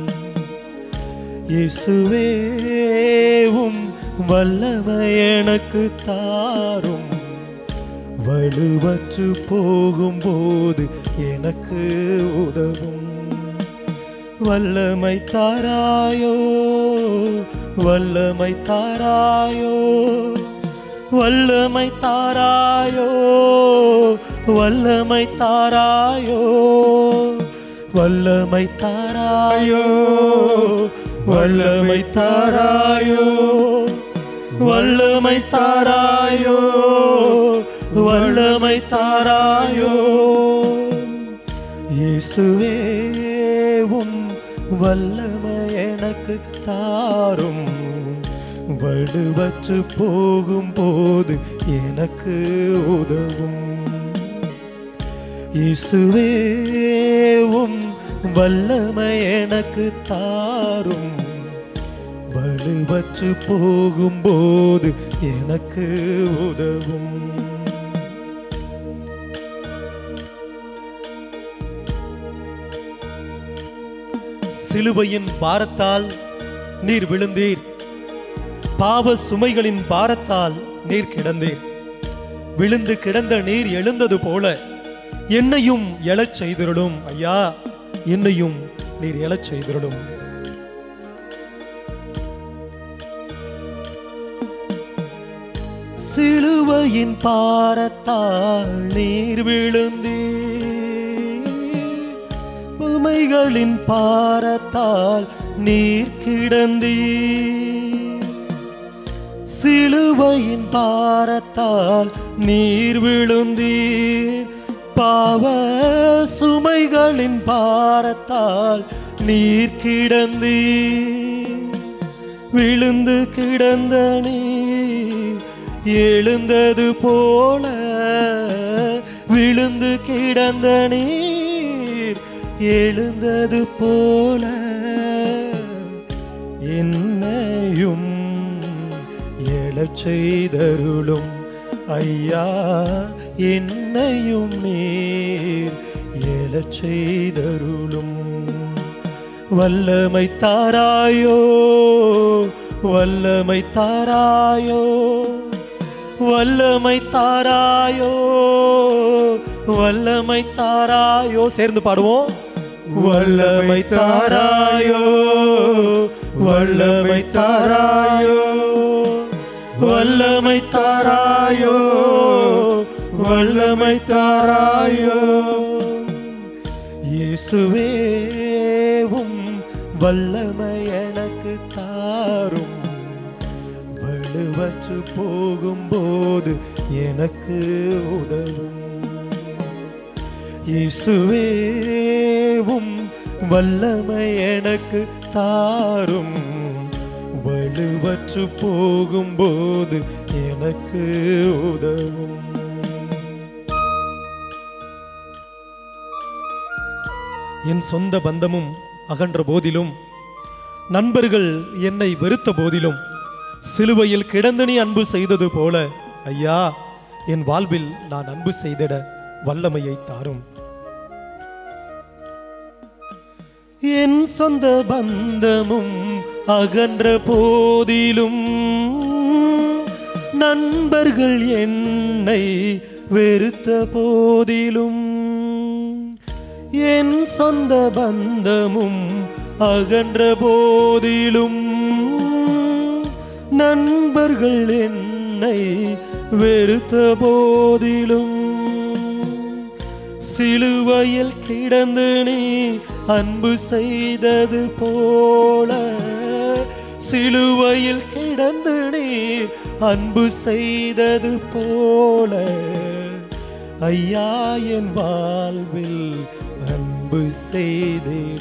இயேசுவே உம் வல்லமை எனக்கு தாரும் வலுவற்று போகும்போது எனக்கு உதவும் வல்லமை தாராயோ வல்லமை தாராயோ வல்லமை தாராயோ வல்லமை தாராயோ வல்லமை தாராயோ வல்லமை தாராயோ வல்லமை தாராயோ வல்லமை தாராயோ இயேசுவே உம் வல்லமை எனக்கு தாரும் வலுவற்று போகும்போது எனக்கு உதவும் இயேசுவே உம் வல்லமை எனக்கு தாரும் வலுவற்று போகும்போது எனக்கு உதவும் சிலுவையின் பாரத்தால் நீர் விழுந்தீர் பாவ சுமைகளின் பாரத்தால் நீர் கிடந்தீர் விழுந்து கிடந்த நீர் எழுந்தது போல என்னையும் எழச் செய்திருடும் ஐயா என்னையும் நீர் எழச் செய்திருடும் சிலுவையின் பாரத்தால் நீர் விழுந்தீர் உமைகளின் பாரத்தால் நீர் கிடந்தீர் சிலுவையின் பாரத்தால் நீர் விழுந்தீர் பாவ சுமைகளின் பாரத்தால் நீர் கிடந்தீர் விழுந்து கிடந்த நீர் எழுந்தது போல விழுந்து கிடந்த நீர் எழுந்தது போல என்னையும் எழச் செய்தருளும் ஐயா என்னையும் நீர் எழச் செய்தருளும் வல்லமை தாராயோ வல்லமை தாராயோ வல்லமை தாராயோ வல்லமை தாராயோ சேர்ந்து பாடுவோம் வல்லமை தாராயோ வல்லமை தாராயோ வல்லமை தாராயோ வல்லமை தாராயோ இயேசுவேவும் வல்லமை எனக்கு தாரும் வலுவற்று போகும்போது எனக்கு உதவும் இயேசுவேவும் வல்லமை எனக்கு தாரும் வலுவற்று போகும்போது எனக்கு உதவும் என் சொந்த பந்தமும் அகன்ற போதிலும் நண்பர்கள் என்னை வெறுத்த போதிலும் சிலுவையில் கிடந்து நீ அன்பு செய்தது போல ஐயா என் வாழ்வில் நான் அன்பு செய்திட வல்லமையை தாரும் என் சொந்த பந்தமும் அகன்ற போதிலும் நண்பர்கள் என்னை வெறுத்த போதிலும் என் சொந்த பந்தமும் அகன்ற போதிலும் நண்பர்கள் என்னை வெறுத்த போதிலும் சிலுவையில் கிடந்து நீ அன்பு செய்தது போல சிலுவையில் கிடந்து நீ அன்பு செய்தது போல ஐயா என் வாழ்வில் அன்பு செய்திட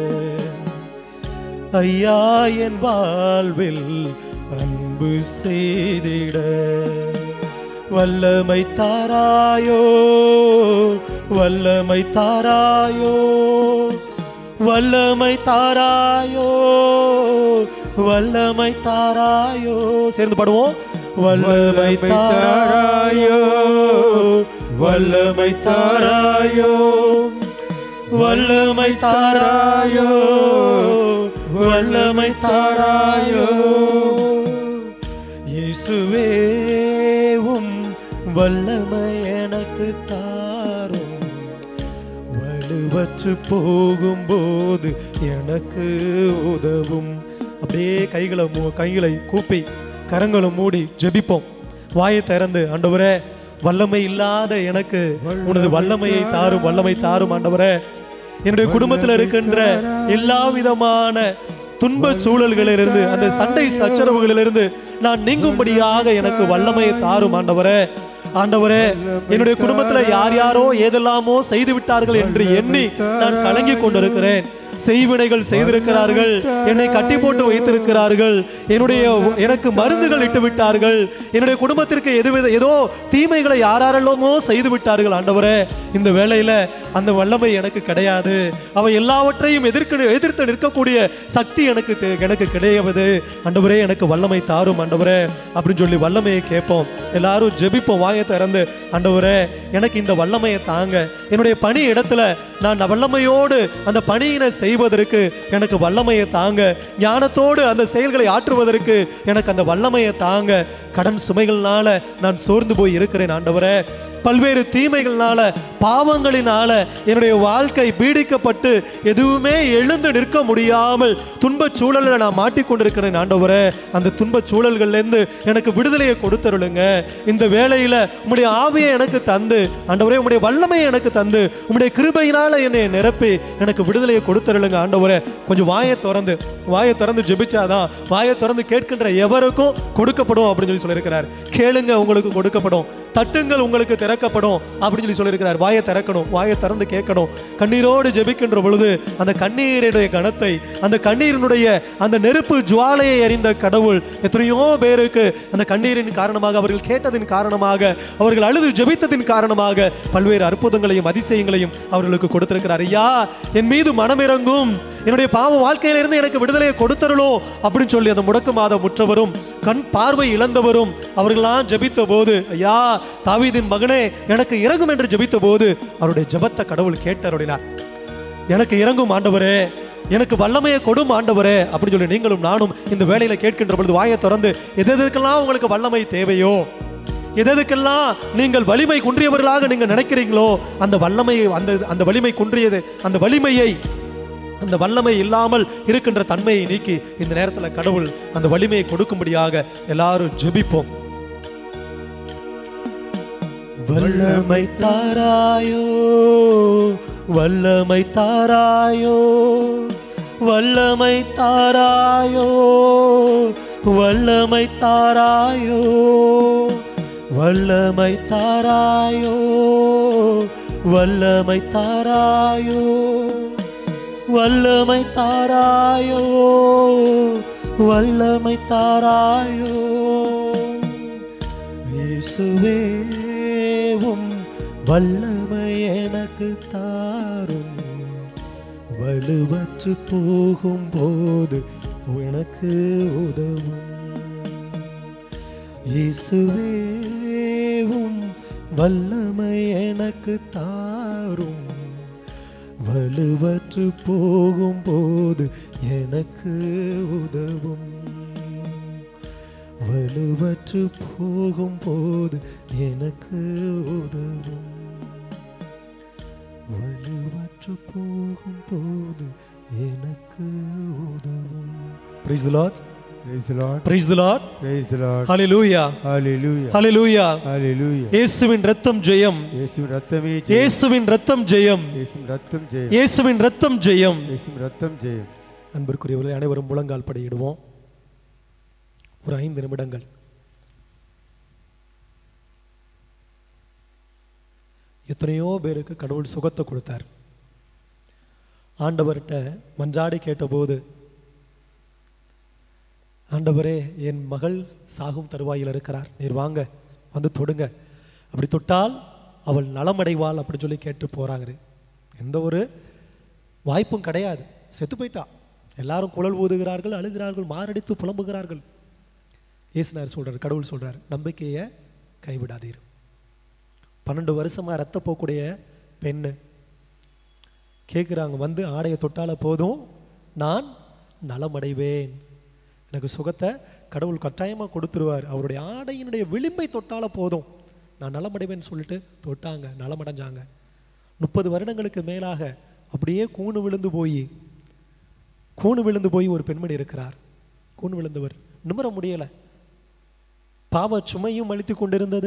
ஐயா என் வாழ்வில் அன்பு செய்திட வல்லமை தாராயோ வல்லமை தாராயோ வல்லமை தாராயோ வல்லமை தாராயோ சேர்ந்து பாடுவோம் வல்லமை தாராயோ வல்லமை தாராயோ வல்லமை தாராயோ வல்லமை தாராயோ இயேசுவே உம் வல்லமை வலுவற்று போகும்போது எனக்கு உதவும் அப்படியே கைகளை மூ கைகளை கூப்பி கரங்களை மூடி ஜெபிப்போம் வாயை திறந்து ஆண்டவரே வல்லமை இல்லாத எனக்கு உனது வல்லமையை தாரும் வல்லமை தாரும் ஆண்டவரே என்னுடைய குடும்பத்தில் இருக்கின்ற எல்லா விதமான துன்ப சூழல்களிலிருந்து அந்த சண்டை சச்சரவுகளிலிருந்து நான் நீங்கும்படியாக எனக்கு வல்லமையை தாரும் ஆண்டவரே ஆண்டவரே என்னுடைய குடும்பத்துல யார் யாரோ ஏதெல்லாமோ செய்து விட்டார்கள் என்று எண்ணி நான் கலங்கி கொண்டிருக்கிறேன் செய்வினைகள் செய்திருக்கிறார்கள் என்னை கட்டி போட்டு வைத்திருக்கிறார்கள் என்னுடைய எனக்கு மருந்துகள் இட்டு விட்டார்கள் என்னுடைய குடும்பத்திற்கு எதுவித ஏதோ தீமைகளை யாரெல்லாமோ செய்து விட்டார்கள் ஆண்டவரே இந்த வேளையில அந்த வல்லமை எனக்கு கிடையாது அவ எல்லாவற்றையும் எதிர்க்க எதிர்த்து நிற்கக்கூடிய சக்தி எனக்கு தே- எனக்கு கிடையாது ஆண்டவரே எனக்கு வல்லமை தாரும் ஆண்டவரே அப்படின்னு சொல்லி வல்லமையை கேட்போம் எல்லாரும் ஜெபிப்போம் வாயை திறந்து ஆண்டவரே எனக்கு இந்த வல்லமையை தாங்க என்னுடைய பணி இடத்துல நான் வல்லமையோடு அந்த பணியினை செய்வதற்கு எனக்கு வல்லமையை தாங்க ஞானத்தோடு அந்த செயல்களை ஆற்றுவதற்கு எனக்கு அந்த வல்லமையை தாங்க கடன் சுமைகள்னால நான் சோர்ந்து போய் இருக்கிறேன் ஆண்டவரே பல்வேறு தீமைகள்னால பாவங்களினால என்னுடைய வாழ்க்கை பீடிக்கப்பட்டு எதுவுமே எழுந்து நிற்க முடியாமல் துன்பச் சூழலில் நான் மாட்டிக்கொண்டிருக்கிறேன் ஆண்டவரே அந்த துன்பச் சூழல்கள்லேருந்து எனக்கு விடுதலையை கொடுத்தருளுங்க இந்த வேளையில உம்முடைய ஆவியை எனக்கு தந்து ஆண்டவரே உம்முடைய வல்லமையை எனக்கு தந்து உம்முடைய கிருபையினால என்னை நிரப்பி எனக்கு விடுதலையை கொடுத்தருளுங்க ஆண்டவரே கொஞ்சம் வாயை திறந்து வாயை திறந்து ஜெபிச்சாதான் வாயை திறந்து கேட்கின்ற எவருக்கும் கொடுக்கப்படும் அப்படின்னு சொல்லி சொல்லியிருக்கிறார் கேளுங்க உங்களுக்கு கொடுக்கப்படும் தட்டுங்கள் உங்களுக்கு திறக்கப்படும் அப்படின்னு சொல்லி சொல்லியிருக்கிறார் வாயை திறக்கணும் வாயை திறந்து கேட்கணும் கண்ணீரோடு ஜெபிக்கின்ற பொழுது அந்த கண்ணீருடைய கணத்தை அந்த கண்ணீரினுடைய அந்த நெருப்பு ஜுவாலையை அறிந்த கடவுள் எத்தனையோ பேருக்கு அந்த கண்ணீரின் காரணமாக அவர்கள் கேட்டதின் காரணமாக அவர்கள் அழுது ஜெபித்ததின் காரணமாக பல்வேறு அற்புதங்களையும் அதிசயங்களையும் அவர்களுக்கு கொடுத்திருக்கிறார் ஐயா என் மீது மனமிறங்கும் என்னுடைய பாவ வாழ்க்கையிலிருந்து எனக்கு விடுதலையை கொடுத்தருளோ அப்படின்னு சொல்லி அந்த முடக்கு மாதம் முற்றவரும் கண் பார்வை இழந்தவரும் அவர்களாம் ஜெபித்த போது ஐயா தாவீதின் மகனே எனக்கு இறங்கும் என்று ஜெபித்த போது அவருடைய ஜெபத்தை கடவுள் கேட்டருளினார் எனக்கு இறங்கும் ஆண்டவரே எனக்கு வல்லமையை கொடும் ஆண்டவரே அப்படின்னு சொல்லி நீங்களும் நானும் இந்த வேலையில கேட்கின்ற பொழுது வாயை திறந்து எது எதுக்கெல்லாம் உங்களுக்கு வல்லமை தேவையோ எது எதுக்கெல்லாம் நீங்கள் வலிமை குன்றியவர்களாக நீங்கள் நினைக்கிறீங்களோ அந்த வல்லமையை அந்த அந்த வலிமை குன்றியது அந்த வலிமையை அந்த வல்லமை இல்லாமல் இருக்கின்ற தன்மையை நீக்கி இந்த நேரத்தில் கடவுள் அந்த வலிமையை கொடுக்கும்படியாக எல்லாரும் ஜெபிப்போம் வல்லமை தாராயோ வல்லமை தாராயோ வல்லமை தாராயோ வல்லமை தாராயோ வல்லமை தாராயோ வல்லமை தாராயோ வல்லமை தாராயோ வல்லமை தாராயோ இயேசுவேவும் வல்லமை எனக்கு தாரும் வலுவற்று போகும்போது எனக்கு உதவும் இயேசுவேவும் வல்லமை எனக்கு தாரும் வலுவற்று போகும்போது எனக்கு உதவும் வலுவற்று போகும்போது எனக்கு உதவும் வலுவற்று போகும்போது எனக்கு உதவும் price the lord Praise the Lord. Price the lord Praise the Lord. Hallelujah Hallelujah. Hallelujah Hallelujah. இயேசுவின் ரத்தம் ஜெயம் இயேசுவின் ரத்தமே ஜெயம். இயேசுவின் ரத்தம் ஜெயம் இயேசுவின் ரத்தம் ஜெயம். இயேசுவின் ரத்தம் ஜெயம் இயேசுவின் ரத்தம் ஜெயம். அன்பிற்குரியவர்களே அனைவரும் முழங்கால் படியிடுவோம் ஒரு ஐந்து நிமிடங்கள் எத்தனையோ பேருக்கு கடவுள் சுகத்தை கொடுத்தார் ஆண்டவர்கிட்ட மன்றாடி கேட்டபோது ஆண்டவரே என் மகள் சாகும் தருவாயில் இருக்கிறார் நீர் வாங்க வந்து தொடுங்க அப்படி தொட்டால் அவள் நலமடைவாள் அப்படின்னு சொல்லி கேட்டு போறாங்க எந்த ஒரு வாய்ப்பும் கிடையாது செத்து போயிட்டா எல்லாரும் குழல் ஊதுகிறார்கள் அழுகிறார்கள் மாரடித்து புலம்புகிறார்கள் இயேசுனார் சொல்றார் கடவுள் சொல்றார் நம்பிக்கையை கைவிடாதீர் பன்னெண்டு வருஷமா ரத்த போக்கூடிய பெண்ணு கேட்குறாங்க வந்து ஆடையை தொட்டால போதும் நான் நலமடைவேன் எனக்கு சுகத்தை கடவுள் கட்டாயமாக கொடுத்துருவார் அவருடைய ஆடையினுடைய விளிம்பை தொட்டால போதும் நான் நலமடைவேன்னு சொல்லிட்டு தொட்டாங்க நலமடைஞ்சாங்க முப்பது வருடங்களுக்கு மேலாக அப்படியே கூணு விழுந்து போய் கூணு விழுந்து போய் ஒரு பெண்மணி இருக்கிறார் கூணு விழுந்தவர் நிமிர முடியலை பாவ சுமையும் அளித்து கொண்டிருந்தது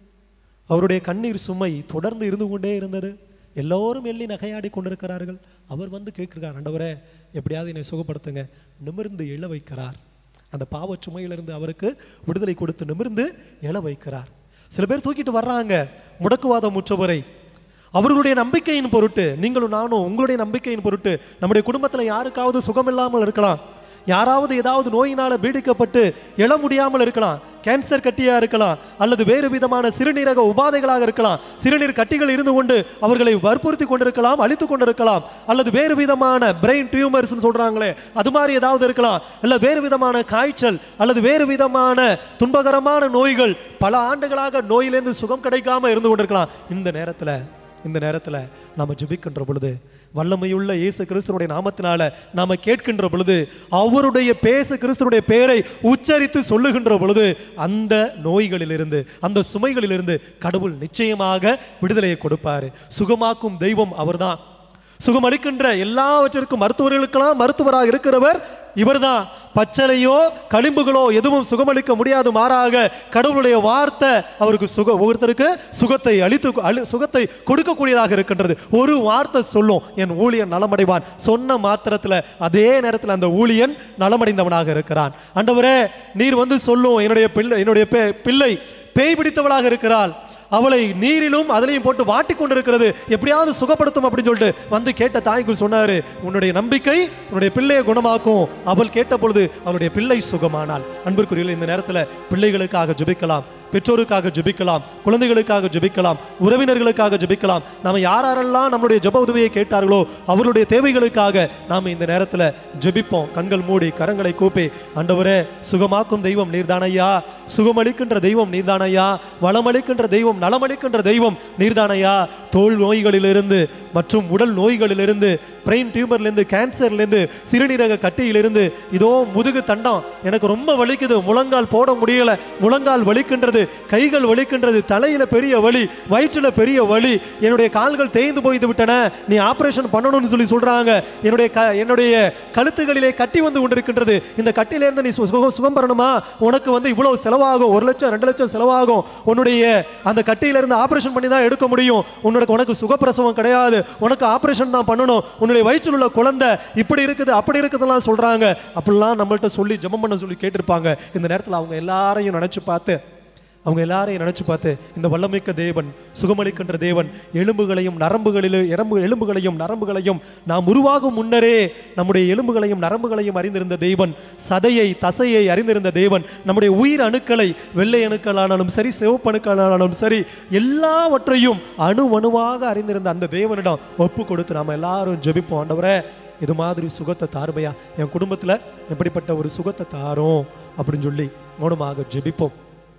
அவருடைய கண்ணீர் சுமை தொடர்ந்து இருந்து கொண்டே இருந்தது எல்லோரும் எள்ளி நகையாடி கொண்டிருக்கிறார்கள் அவர் வந்து கேட்கிறார் ஆண்டவரே எப்படியாவது என்னை சுகப்படுத்துங்க நிமிர்ந்து எழ வைக்கிறார் அந்த பாவ சுமையிலிருந்து அவருக்கு விடுதலை கொடுத்து நிமிர்ந்து எழ வைக்கிறார் சில பேர் தூக்கிட்டு வர்றாங்க முடக்குவாதம் முற்றவரை அவர்களுடைய நம்பிக்கையின் பொருட்டு நீங்களும் நானும் உங்களுடைய நம்பிக்கையின் பொருட்டு நம்முடைய குடும்பத்தில் யாருக்காவது சுகம் இல்லாமல் இருக்கலாம் யாராவது ஏதாவது நோயினால பீடிக்கப்பட்டு எழ முடியாமல் இருக்கலாம் கேன்சர் கட்டியா இருக்கலாம் அல்லது வேறு விதமான சிறுநீரக உபாதைகளாக இருக்கலாம் சிறுநீர் கட்டிகள் இருந்து கொண்டு அவர்களை வற்புறுத்தி கொண்டிருக்கலாம் அழித்து கொண்டிருக்கலாம் அல்லது வேறு விதமான பிரெயின் டியூமர்ஸ் சொல்றாங்களே அது மாதிரி ஏதாவது இருக்கலாம் இல்ல வேறு விதமான காய்ச்சல் அல்லது வேறு விதமான துன்பகரமான நோய்கள் பல ஆண்டுகளாக நோயிலிருந்து சுகம் கிடைக்காம இருந்து கொண்டிருக்கலாம் இந்த நேரத்துல இந்த நேரத்துல நாம ஜெபிக்கின்ற பொழுது வல்லமையுள்ள இயேசு கிறிஸ்துனுடைய நாமத்தினால நாம கேட்கின்ற பொழுது அவருடைய பேசு கிறிஸ்துனுடைய பெயரை உச்சரித்து சொல்லுகின்ற பொழுது அந்த நோய்களிலிருந்து அந்த சுமைகளிலிருந்து கடவுள் நிச்சயமாக விடுதலையை கொடுப்பாரு சுகமாக்கும் தெய்வம் அவர்தான் சுகமளிக்கின்ற எல்லாவற்றிற்கும் மருத்துவர்களுக்கெல்லாம் மருத்துவராக இருக்கிறவர் இவர்தான் பச்சளையோ களிம்புகளோ எதுவும் சுகமளிக்க முடியாது மாறாக கடவுளுடைய வார்த்தை அவருக்கு சுக ஒவ்வொருத்தருக்கு சுகத்தை அளித்து அழி சுகத்தை கொடுக்கக்கூடியதாக இருக்கின்றது ஒரு வார்த்தை சொல்லும் என் ஊழியன் நலமடைவான் சொன்ன மாத்திரத்தில் அதே நேரத்தில் அந்த ஊழியன் நலமடைந்தவனாக இருக்கிறான் ஆண்டவரே நீர் வந்து சொல்லும் என்னுடைய பிள்ளை என்னுடைய பே- பிள்ளை பேய் பிடித்தவளாக இருக்கிறாள் அவளை நீரிலும் அதிலையும் போட்டு வாட்டி கொண்டிருக்கிறது எப்படியாவது சுகப்படுத்தும் அப்படின்னு சொல்லிட்டு வந்து கேட்ட தாய்க்கு சொன்னாரு உன்னுடைய நம்பிக்கை உன்னுடைய பிள்ளையை குணமாக்கும் அவள் கேட்ட பொழுது அவளுடைய பிள்ளை சுகமானாள் அன்பிற்குரியவர்களே இந்த நேரத்தில் பிள்ளைகளுக்காக ஜெபிக்கலாம் பெற்றோருக்காக ஜெபிக்கலாம் குழந்தைகளுக்காக ஜெபிக்கலாம் உறவினர்களுக்காக ஜெபிக்கலாம் நாம யார் யாரெல்லாம் நம்மளுடைய ஜெப உதவியை கேட்டார்களோ அவர்களுடைய தேவைகளுக்காக நாம இந்த நேரத்தில் ஜெபிப்போம் கண்கள் மூடி கரங்களை கூப்பி ஆண்டவரே சுகமாக்கும் தெய்வம் நீர்தானையா சுகமளிக்கின்ற தெய்வம் நீர்தானையா வளமளிக்கின்ற தெய்வம் நலமளிக்கின்ற தெய்வம் நீர்தானையா தோல் நோய்களிலிருந்து மற்றும் உடல் நோய்களிலிருந்து பிரெயின் டியூமர்லேருந்து கேன்சர்லேருந்து சிறுநீரக கட்டியிலிருந்து இதோ முதுகு தண்டம் எனக்கு ரொம்ப வலிக்குது முழங்கால் போட முடியல முழங்கால் வலிக்கின்றது கைகள் வலிக்கின்றது தலையில பெரிய வலி வயிற்றுல பெரிய வலி என்னுடைய கால்கள் தேய்ந்து போய்து விட்டன நீ ஆபரேஷன் பண்ணணும்னு சொல்லி சொல்றாங்க என்னுடைய க என்னுடைய கழுத்துகளிலே கட்டி வந்து கொண்டிருக்கின்றது இந்த கட்டியிலேருந்து நீ சு- சுகம் சுகம் பெறணுமா உனக்கு வந்து இவ்வளவு செலவாகும் ஒரு லட்சம் ரெண்டு லட்சம் செலவாகும் உன்னுடைய அந்த கட்டியிலிருந்து ஆபரேஷன் பண்ணி தான் எடுக்க முடியும் உன்னோட உனக்கு சுகப்பிரசவம் கிடையாது உனக்கு ஆபரேஷன் தான் பண்ணணும் உன்னுடைய வயிற்றில் உள்ள குழந்தை இப்படி இருக்குது அப்படி இருக்குதுலாம் சொல்றாங்க அப்படிலாம் நம்மள்ட்ட சொல்லி ஜெபம் பண்ண சொல்லி கேட்டிருப்பாங்க இந்த நேரத்தில் அவங்க எல்லாரையும் நினைச்சு பார்த்து அவங்க எல்லாரையும் நினைச்சு பார்த்து இந்த வல்லமிக்க தேவன் சுகமளிக்கின்ற தேவன் எலும்புகளையும் நரம்புகளிலும் எறும்பு எலும்புகளையும் நரம்புகளையும் நாம் உருவாகும் முன்னரே நம்முடைய எலும்புகளையும் நரம்புகளையும் அறிந்திருந்த தேவன் சதையை தசையை அறிந்திருந்த தேவன் நம்முடைய உயிர் அணுக்களை வெள்ளை அணுக்களானாலும் சரி சிவப்பு அணுக்களானாலும் சரி எல்லாவற்றையும் அணு அணுவாக அறிந்திருந்த அந்த தேவனிடம் ஒப்பு கொடுத்து நாம எல்லாரும் ஜெபிப்போம் ஆண்டவரே இது மாதிரி சுகத்தை தாருமையா என் குடும்பத்தில் எப்படிப்பட்ட ஒரு சுகத்தை தாரும் அப்படின்னு சொல்லி மௌனமாக ஜெபிப்போம்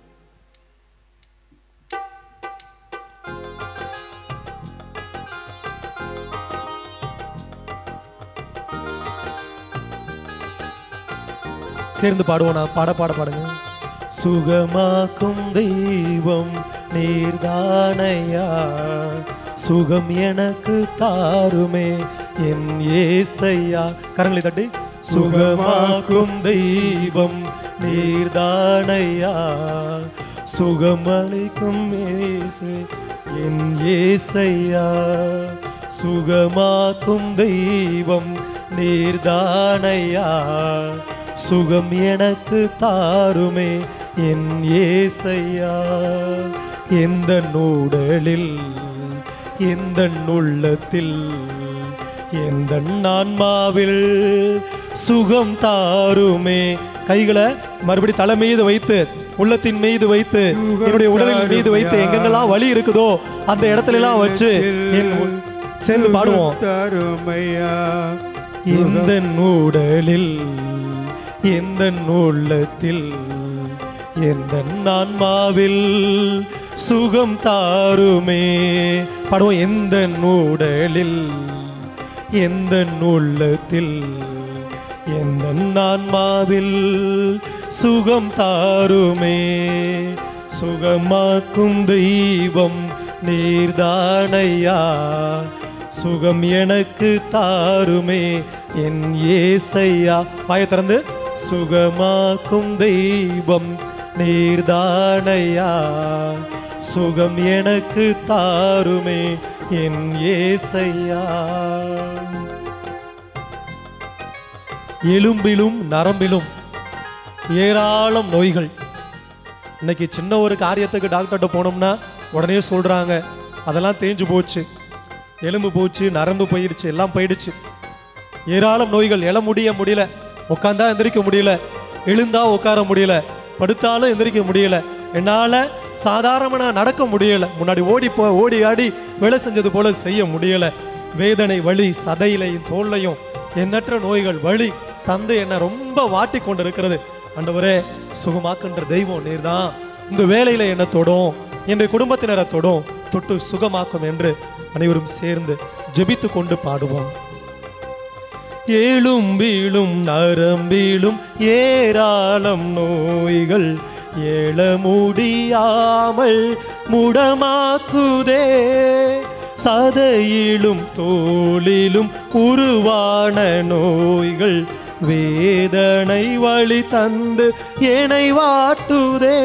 சேர்ந்து பாடுவோம் நான் பாட பாட பாடுங்க சுகமாக்கும் தெய்வம் நீர்தானையா சுகம் எனக்கு தாருமே என் ஏசையா கரங்களை தட்டி சுகமாக்கும் தெய்வம் நீர்தானையா சுகமளிக்கும் ஏசு என் ஏசையா சுகமாக்கும் தெய்வம் நீர்தானையா சுகம் எனக்கு தாருமே என் ஏசையா எந்த நூடலில் எந்த உள்ளத்தில் எந்த ஆன்மாவில் சுகம் தாருமே கைகளை மறுபடி தலை மீது வைத்து உள்ளத்தின் மீது வைத்து என்னுடைய உடலின் மீது வைத்து எங்கெங்கெல்லாம் வலி இருக்குதோ அந்த இடத்துல எல்லாம் வச்சு என் உ- சேர்ந்து பாடுவோம் தருமையா எந்த உடலில் எந்த உள்ளத்தில் எந்த ஆன்மாவில் சுகம் தாருமே பாடுவோம் எந்த உடலில் எந்த உள்ளத்தில் எந்த ஆன்மாவில் சுகம் தாருமே சுகமாக்கும் தெய்வம் நீர்தானையா சுகம் எனக்கு தாருமே என் ஏசையா வாயை திறந்து சுகமாக்கும் தெய்வம் நீர்தானையா சுகம் எனக்கு தாருமே என் ஏசையா எலும்பிலும் நரம்பிலும் ஏராளம் நோய்கள் இன்னைக்கு சின்ன ஒரு காரியத்துக்கு டாக்டர்கிட்ட போனோம்னா உடனே சொல்றாங்க அதெல்லாம் தேஞ்சு போச்சு எலும்பு போச்சு நரம்பு போயிடுச்சு எல்லாம் போயிடுச்சு ஏராளம் நோய்கள் எழ முடிய முடியல உட்காந்தா எந்திரிக்க முடியல எழுந்தா உட்கார முடியல படுத்தாலும் எந்திரிக்க முடியல என்னால சாதாரணமா நடக்க முடியல முன்னாடி ஓடி போ ஓடி ஆடி வேலை செஞ்சது போல செய்ய முடியல வேதனை வலி சதையிலையும் தோல்லையும் எண்ணற்ற நோய்கள் வலி தந்து என்னை ரொம்ப வாட்டி கொண்டு இருக்கிறது ஆண்டவரே சுகமாக்குன்ற தெய்வம் நீர்தான் இந்த வேலையில என்ன தொடும் என்னுடைய குடும்பத்தினரை தொடும் தொட்டு சுகமாக்கும் என்று அனைவரும் சேர்ந்து ஜெபித்து கொண்டு பாடுவோம் ஏழும் வீழும் நரம்பிலும் ஏராளம் நோய்கள் எழ முடியாமல் முடமாக்குதே சதையிலும் தோளிலும் உருவான நோய்கள் வேதனை வழி தந்து என்னை வாட்டுதே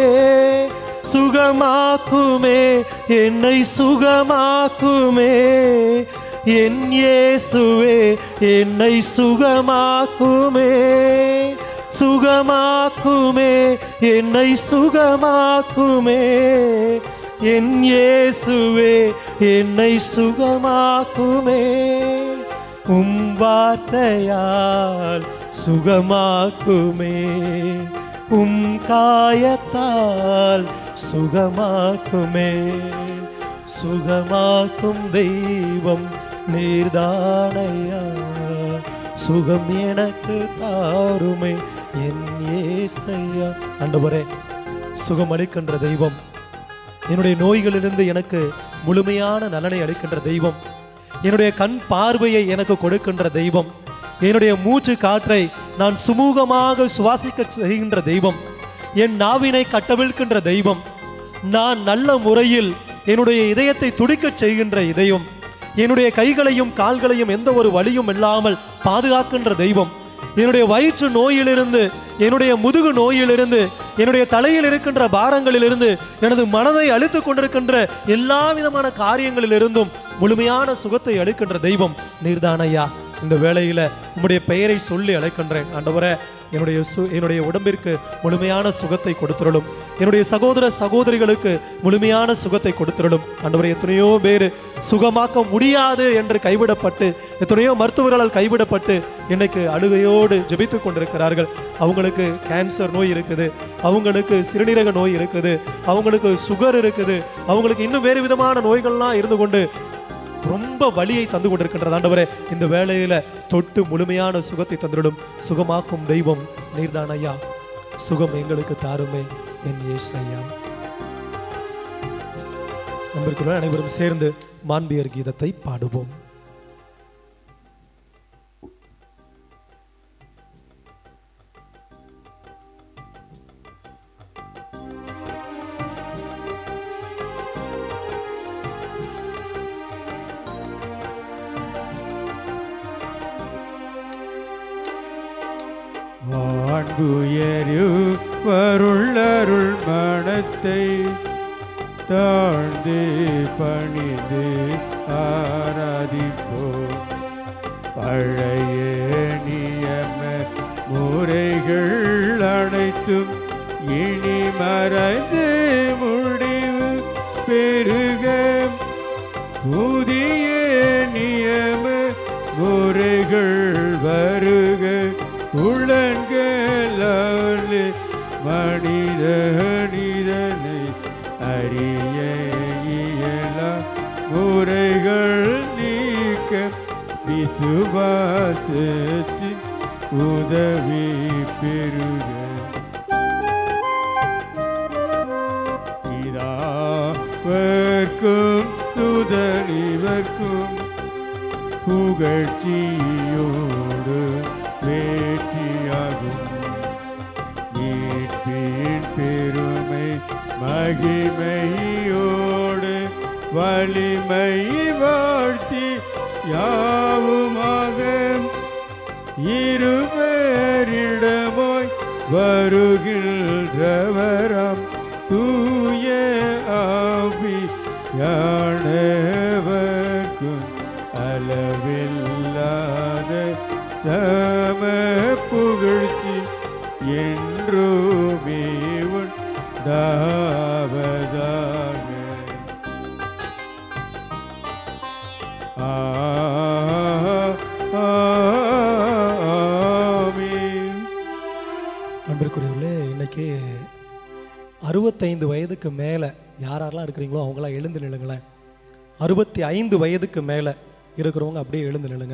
சுகமாக்குமே என்னை சுகமாக்குமே என் இயேசுவே என்னை சுகமாக்குமே சுகமாக்குமே என்னை சுகமாக்குமே என் இயேசுவே என்னை சுகமாக்குமே உம் வார்த்தையால் சுகமாக்குமே உம் காயத்தால் சுகமாக்குமே சுகமாக்கும் தெய்வம் நீர்தானையா சுகம் எனக்கு தாருமே என் ஏசையா ஆண்டவரே சுகம் அளிக்கின்ற தெய்வம் என்னுடைய நோய்களிலிருந்து எனக்கு முழுமையான நலனை அளிக்கின்ற தெய்வம் என்னுடைய கண் பார்வையை எனக்கு கொடுக்கின்ற தெய்வம் என்னுடைய மூச்சு காற்றை நான் சுமூகமாக சுவாசிக்க செய்கின்ற தெய்வம் என் நாவினை கட்டவிழ்க்கின்ற தெய்வம் நான் நல்ல முறையில் என்னுடைய இதயத்தை துடிக்கச் செய்கின்ற இதயம் என்னுடைய கைகளையும் கால்களையும் எந்த ஒரு வலியும் இல்லாமல் பாதுகாக்கின்ற தெய்வம் என்னுடைய வயிற்று நோயிலிருந்து என்னுடைய முதுகு நோயிலிருந்து என்னுடைய தலையில் இருக்கின்ற பாரங்களிலிருந்து எனது மனதை அழித்துக் கொண்டிருக்கின்ற எல்லா விதமான காரியங்களிலிருந்தும் முழுமையான சுகத்தை அளிக்கின்ற தெய்வம் நீர்தானையா இந்த வேளையில உம்முடைய பெயரை சொல்லி அழைக்கின்றேன் ஆண்டவரே என்னுடைய சு என்னுடைய உடம்பிற்கு முழுமையான சுகத்தை கொடுத்துருளும் என்னுடைய சகோதர சகோதரிகளுக்கு முழுமையான சுகத்தை கொடுத்துருளும் ஆண்டவரே எத்தனையோ பேர் சுகமாக்க முடியாது என்று கைவிடப்பட்டு எத்தனையோ மருத்துவர்களால் கைவிடப்பட்டு இன்னைக்கு அழுகையோடு ஜெபித்து கொண்டிருக்கிறார்கள் அவங்களுக்கு கேன்சர் நோய் இருக்குது அவங்களுக்கு சிறுநீரக நோய் இருக்குது அவங்களுக்கு சுகர் இருக்குது அவங்களுக்கு இன்னும் வேறு விதமான நோய்கள்லாம் இருந்து கொண்டு ரொம்ப வலியை தந்து கொண்டிருக்கின்றது ஆண்டவரே இந்த வேளையில தொட்டு முழுமையான சுகத்தை தந்துவிடும் சுகமாக்கும் தெய்வம் நீர்தான் ஐயா சுகம் எங்களுக்கு தாருமே என் ஏசையா நம்பிருக்கிறோம் அனைவரும் சேர்ந்து மாண்பியர் கீதத்தை பாடுவோம் வான்புயரு வருள்ளருள் மனத்தை தாழ்ந்து பணிந்து ஆராதிப்போம் பழைய நியம முறைகள் அனைத்தும் இனி மறைந்து முடிவு பெருக புதிய நியம முறைகள் வருக உளங்களாலே மனிதனிதனை அறிய இயலா முறைகள் நீக்க விசுவாசத்தின் உதவி பெறுக பிதாவர்க்கும் துதனிவர்க்கும் புகழ்ச்சியோடு வேற்றியாகும் மீட்பின் பெருமை மகிமையோடு வலிமை வாழ்த்தி யாவுமாக இருவரிடமாய் வருகின்றவரம் தூய ஆவி யானவர்க்கும் அளவில்லாத சம புகழ்ச்சி என்றுமே உண்டாவதாக ஆ ஆமென். அன்பிற்குரியவர்களே இன்னைக்கு அறுபத்தைந்து வயதுக்கு மேலே யார் யாரெல்லாம் இருக்கிறீங்களோ அவங்களாம் எழுந்து நில்லுங்களேன் அறுபத்தி ஐந்து வயதுக்கு மேலே இருக்கிறவங்க அப்படியே எழுந்து நில்லுங்க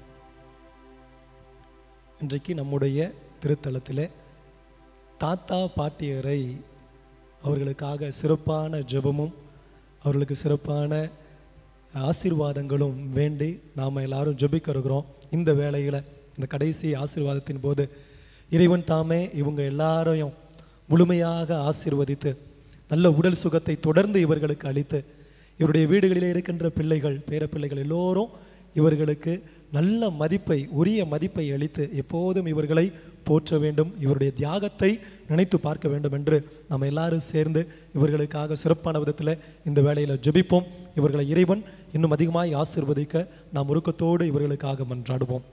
இன்றைக்கு நம்முடைய திருத்தலத்திலே தாத்தா பாட்டியரை அவர்களுக்காக சிறப்பான ஜெபமும் அவர்களுக்கு சிறப்பான ஆசீர்வாதங்களும் வேண்டி நாம் எல்லாரும் ஜெபிக்க இருக்கிறோம் இந்த வேளையில் இந்த கடைசி ஆசீர்வாதத்தின் போது இறைவன் தாமே இவங்க எல்லாரையும் முழுமையாக ஆசீர்வதித்து நல்ல உடல் சுகத்தை தொடர்ந்து இவர்களுக்கு அளித்து இவருடைய வீடுகளிலே இருக்கின்ற பிள்ளைகள் பேரப்பிள்ளைகள் எல்லோரும் இவர்களுக்கு நல்ல மதிப்பை உரிய மதிப்பை அளித்து எப்போதும் இவர்களை போற்ற வேண்டும் இவருடைய தியாகத்தை நினைத்து பார்க்க வேண்டும் என்று நம்ம எல்லாரும் சேர்ந்து இவர்களுக்காக சிறப்பான விதத்தில் இந்த வேளையில் ஜெபிப்போம் இவர்களை இறைவன் இன்னும் அதிகமாய் ஆசீர்வதிக்க நாம் உருக்கத்தோடு இவர்களுக்காக மன்றாடுவோம்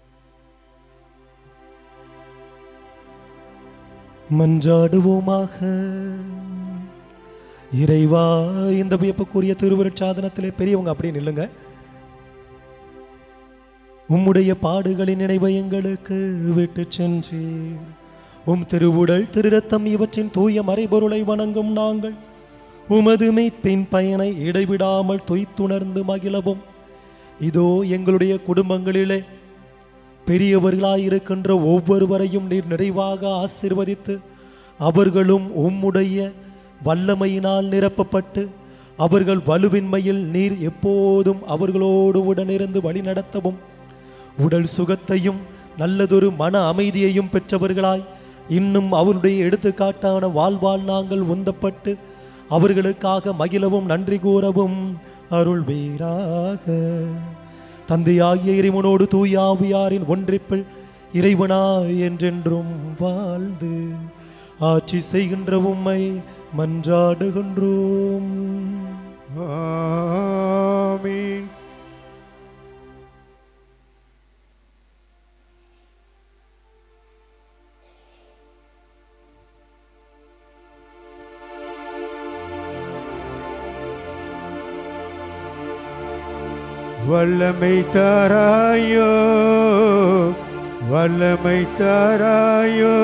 மன்றாடுவோமாக இறைவா இந்த வியப்புக்குரிய திருவருட்சாதனத்திலே பெரியவங்க அப்படியே நில்லுங்க உம்முடைய பாடுகளின் நினைவை எங்களுக்கு விட்டு சென்றீர் உம் திருவுடல் திருரத்தம் இவற்றின் தூய மறைபொருளை வணங்கும் நாங்கள் உமது மீட்பின் பயனை இடைவிடாமல் தொய்த்துணர்ந்து மகிழவும் இதோ எங்களுடைய குடும்பங்களிலே பெரியவர்களாயிருக்கின்ற ஒவ்வொருவரையும் நீர் நிறைவாக ஆசீர்வதித்து அவர்களும் உம்முடைய வல்லமையினால் நிரப்பப்பட்டு அவர்கள் வலுவின்மையில் நீர் எப்போதும் அவர்களோடு உடனிருந்து வழி நடத்தவும் உடல் சுகத்தையும் நல்லதொரு மன அமைதியையும் பெற்றவர்களாய் இன்னும் அவருடைய எடுத்துக்காட்டான வாழ்வால் நாங்கள் உந்தப்பட்டு அவர்களுக்காக மகிழவும் நன்றி கூறவும் அருள் வீராக தந்தையாகிய இறைவனோடு தூய ஆவியாரின் ஒன்றிப்பில் இறைவனாய் என்றென்றும் வாழ்ந்து ஆட்சி செய்கின்ற உம்மை மன்றாடுகின்றோம் ஆமென் வல்லமை தாராயோ வல்லமை தாராயோ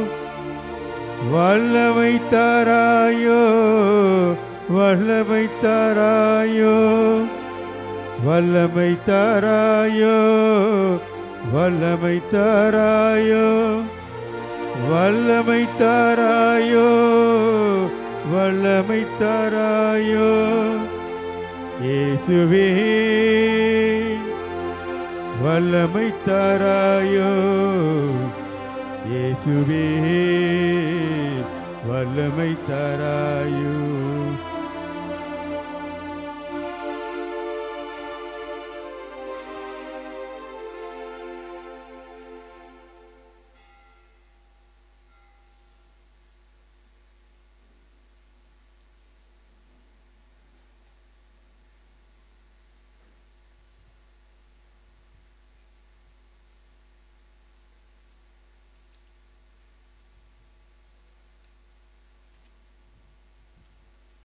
வல்லமை தாராயோ வல்லமை தாராயோ வல்லமை தாராயோ வல்லமை தாராயோ வல்லமை தாராயோ வல்லமை தாராயோ இயேசுவே வல்லமை தாராயோ இயேசுவே வல்லமை தாராயோ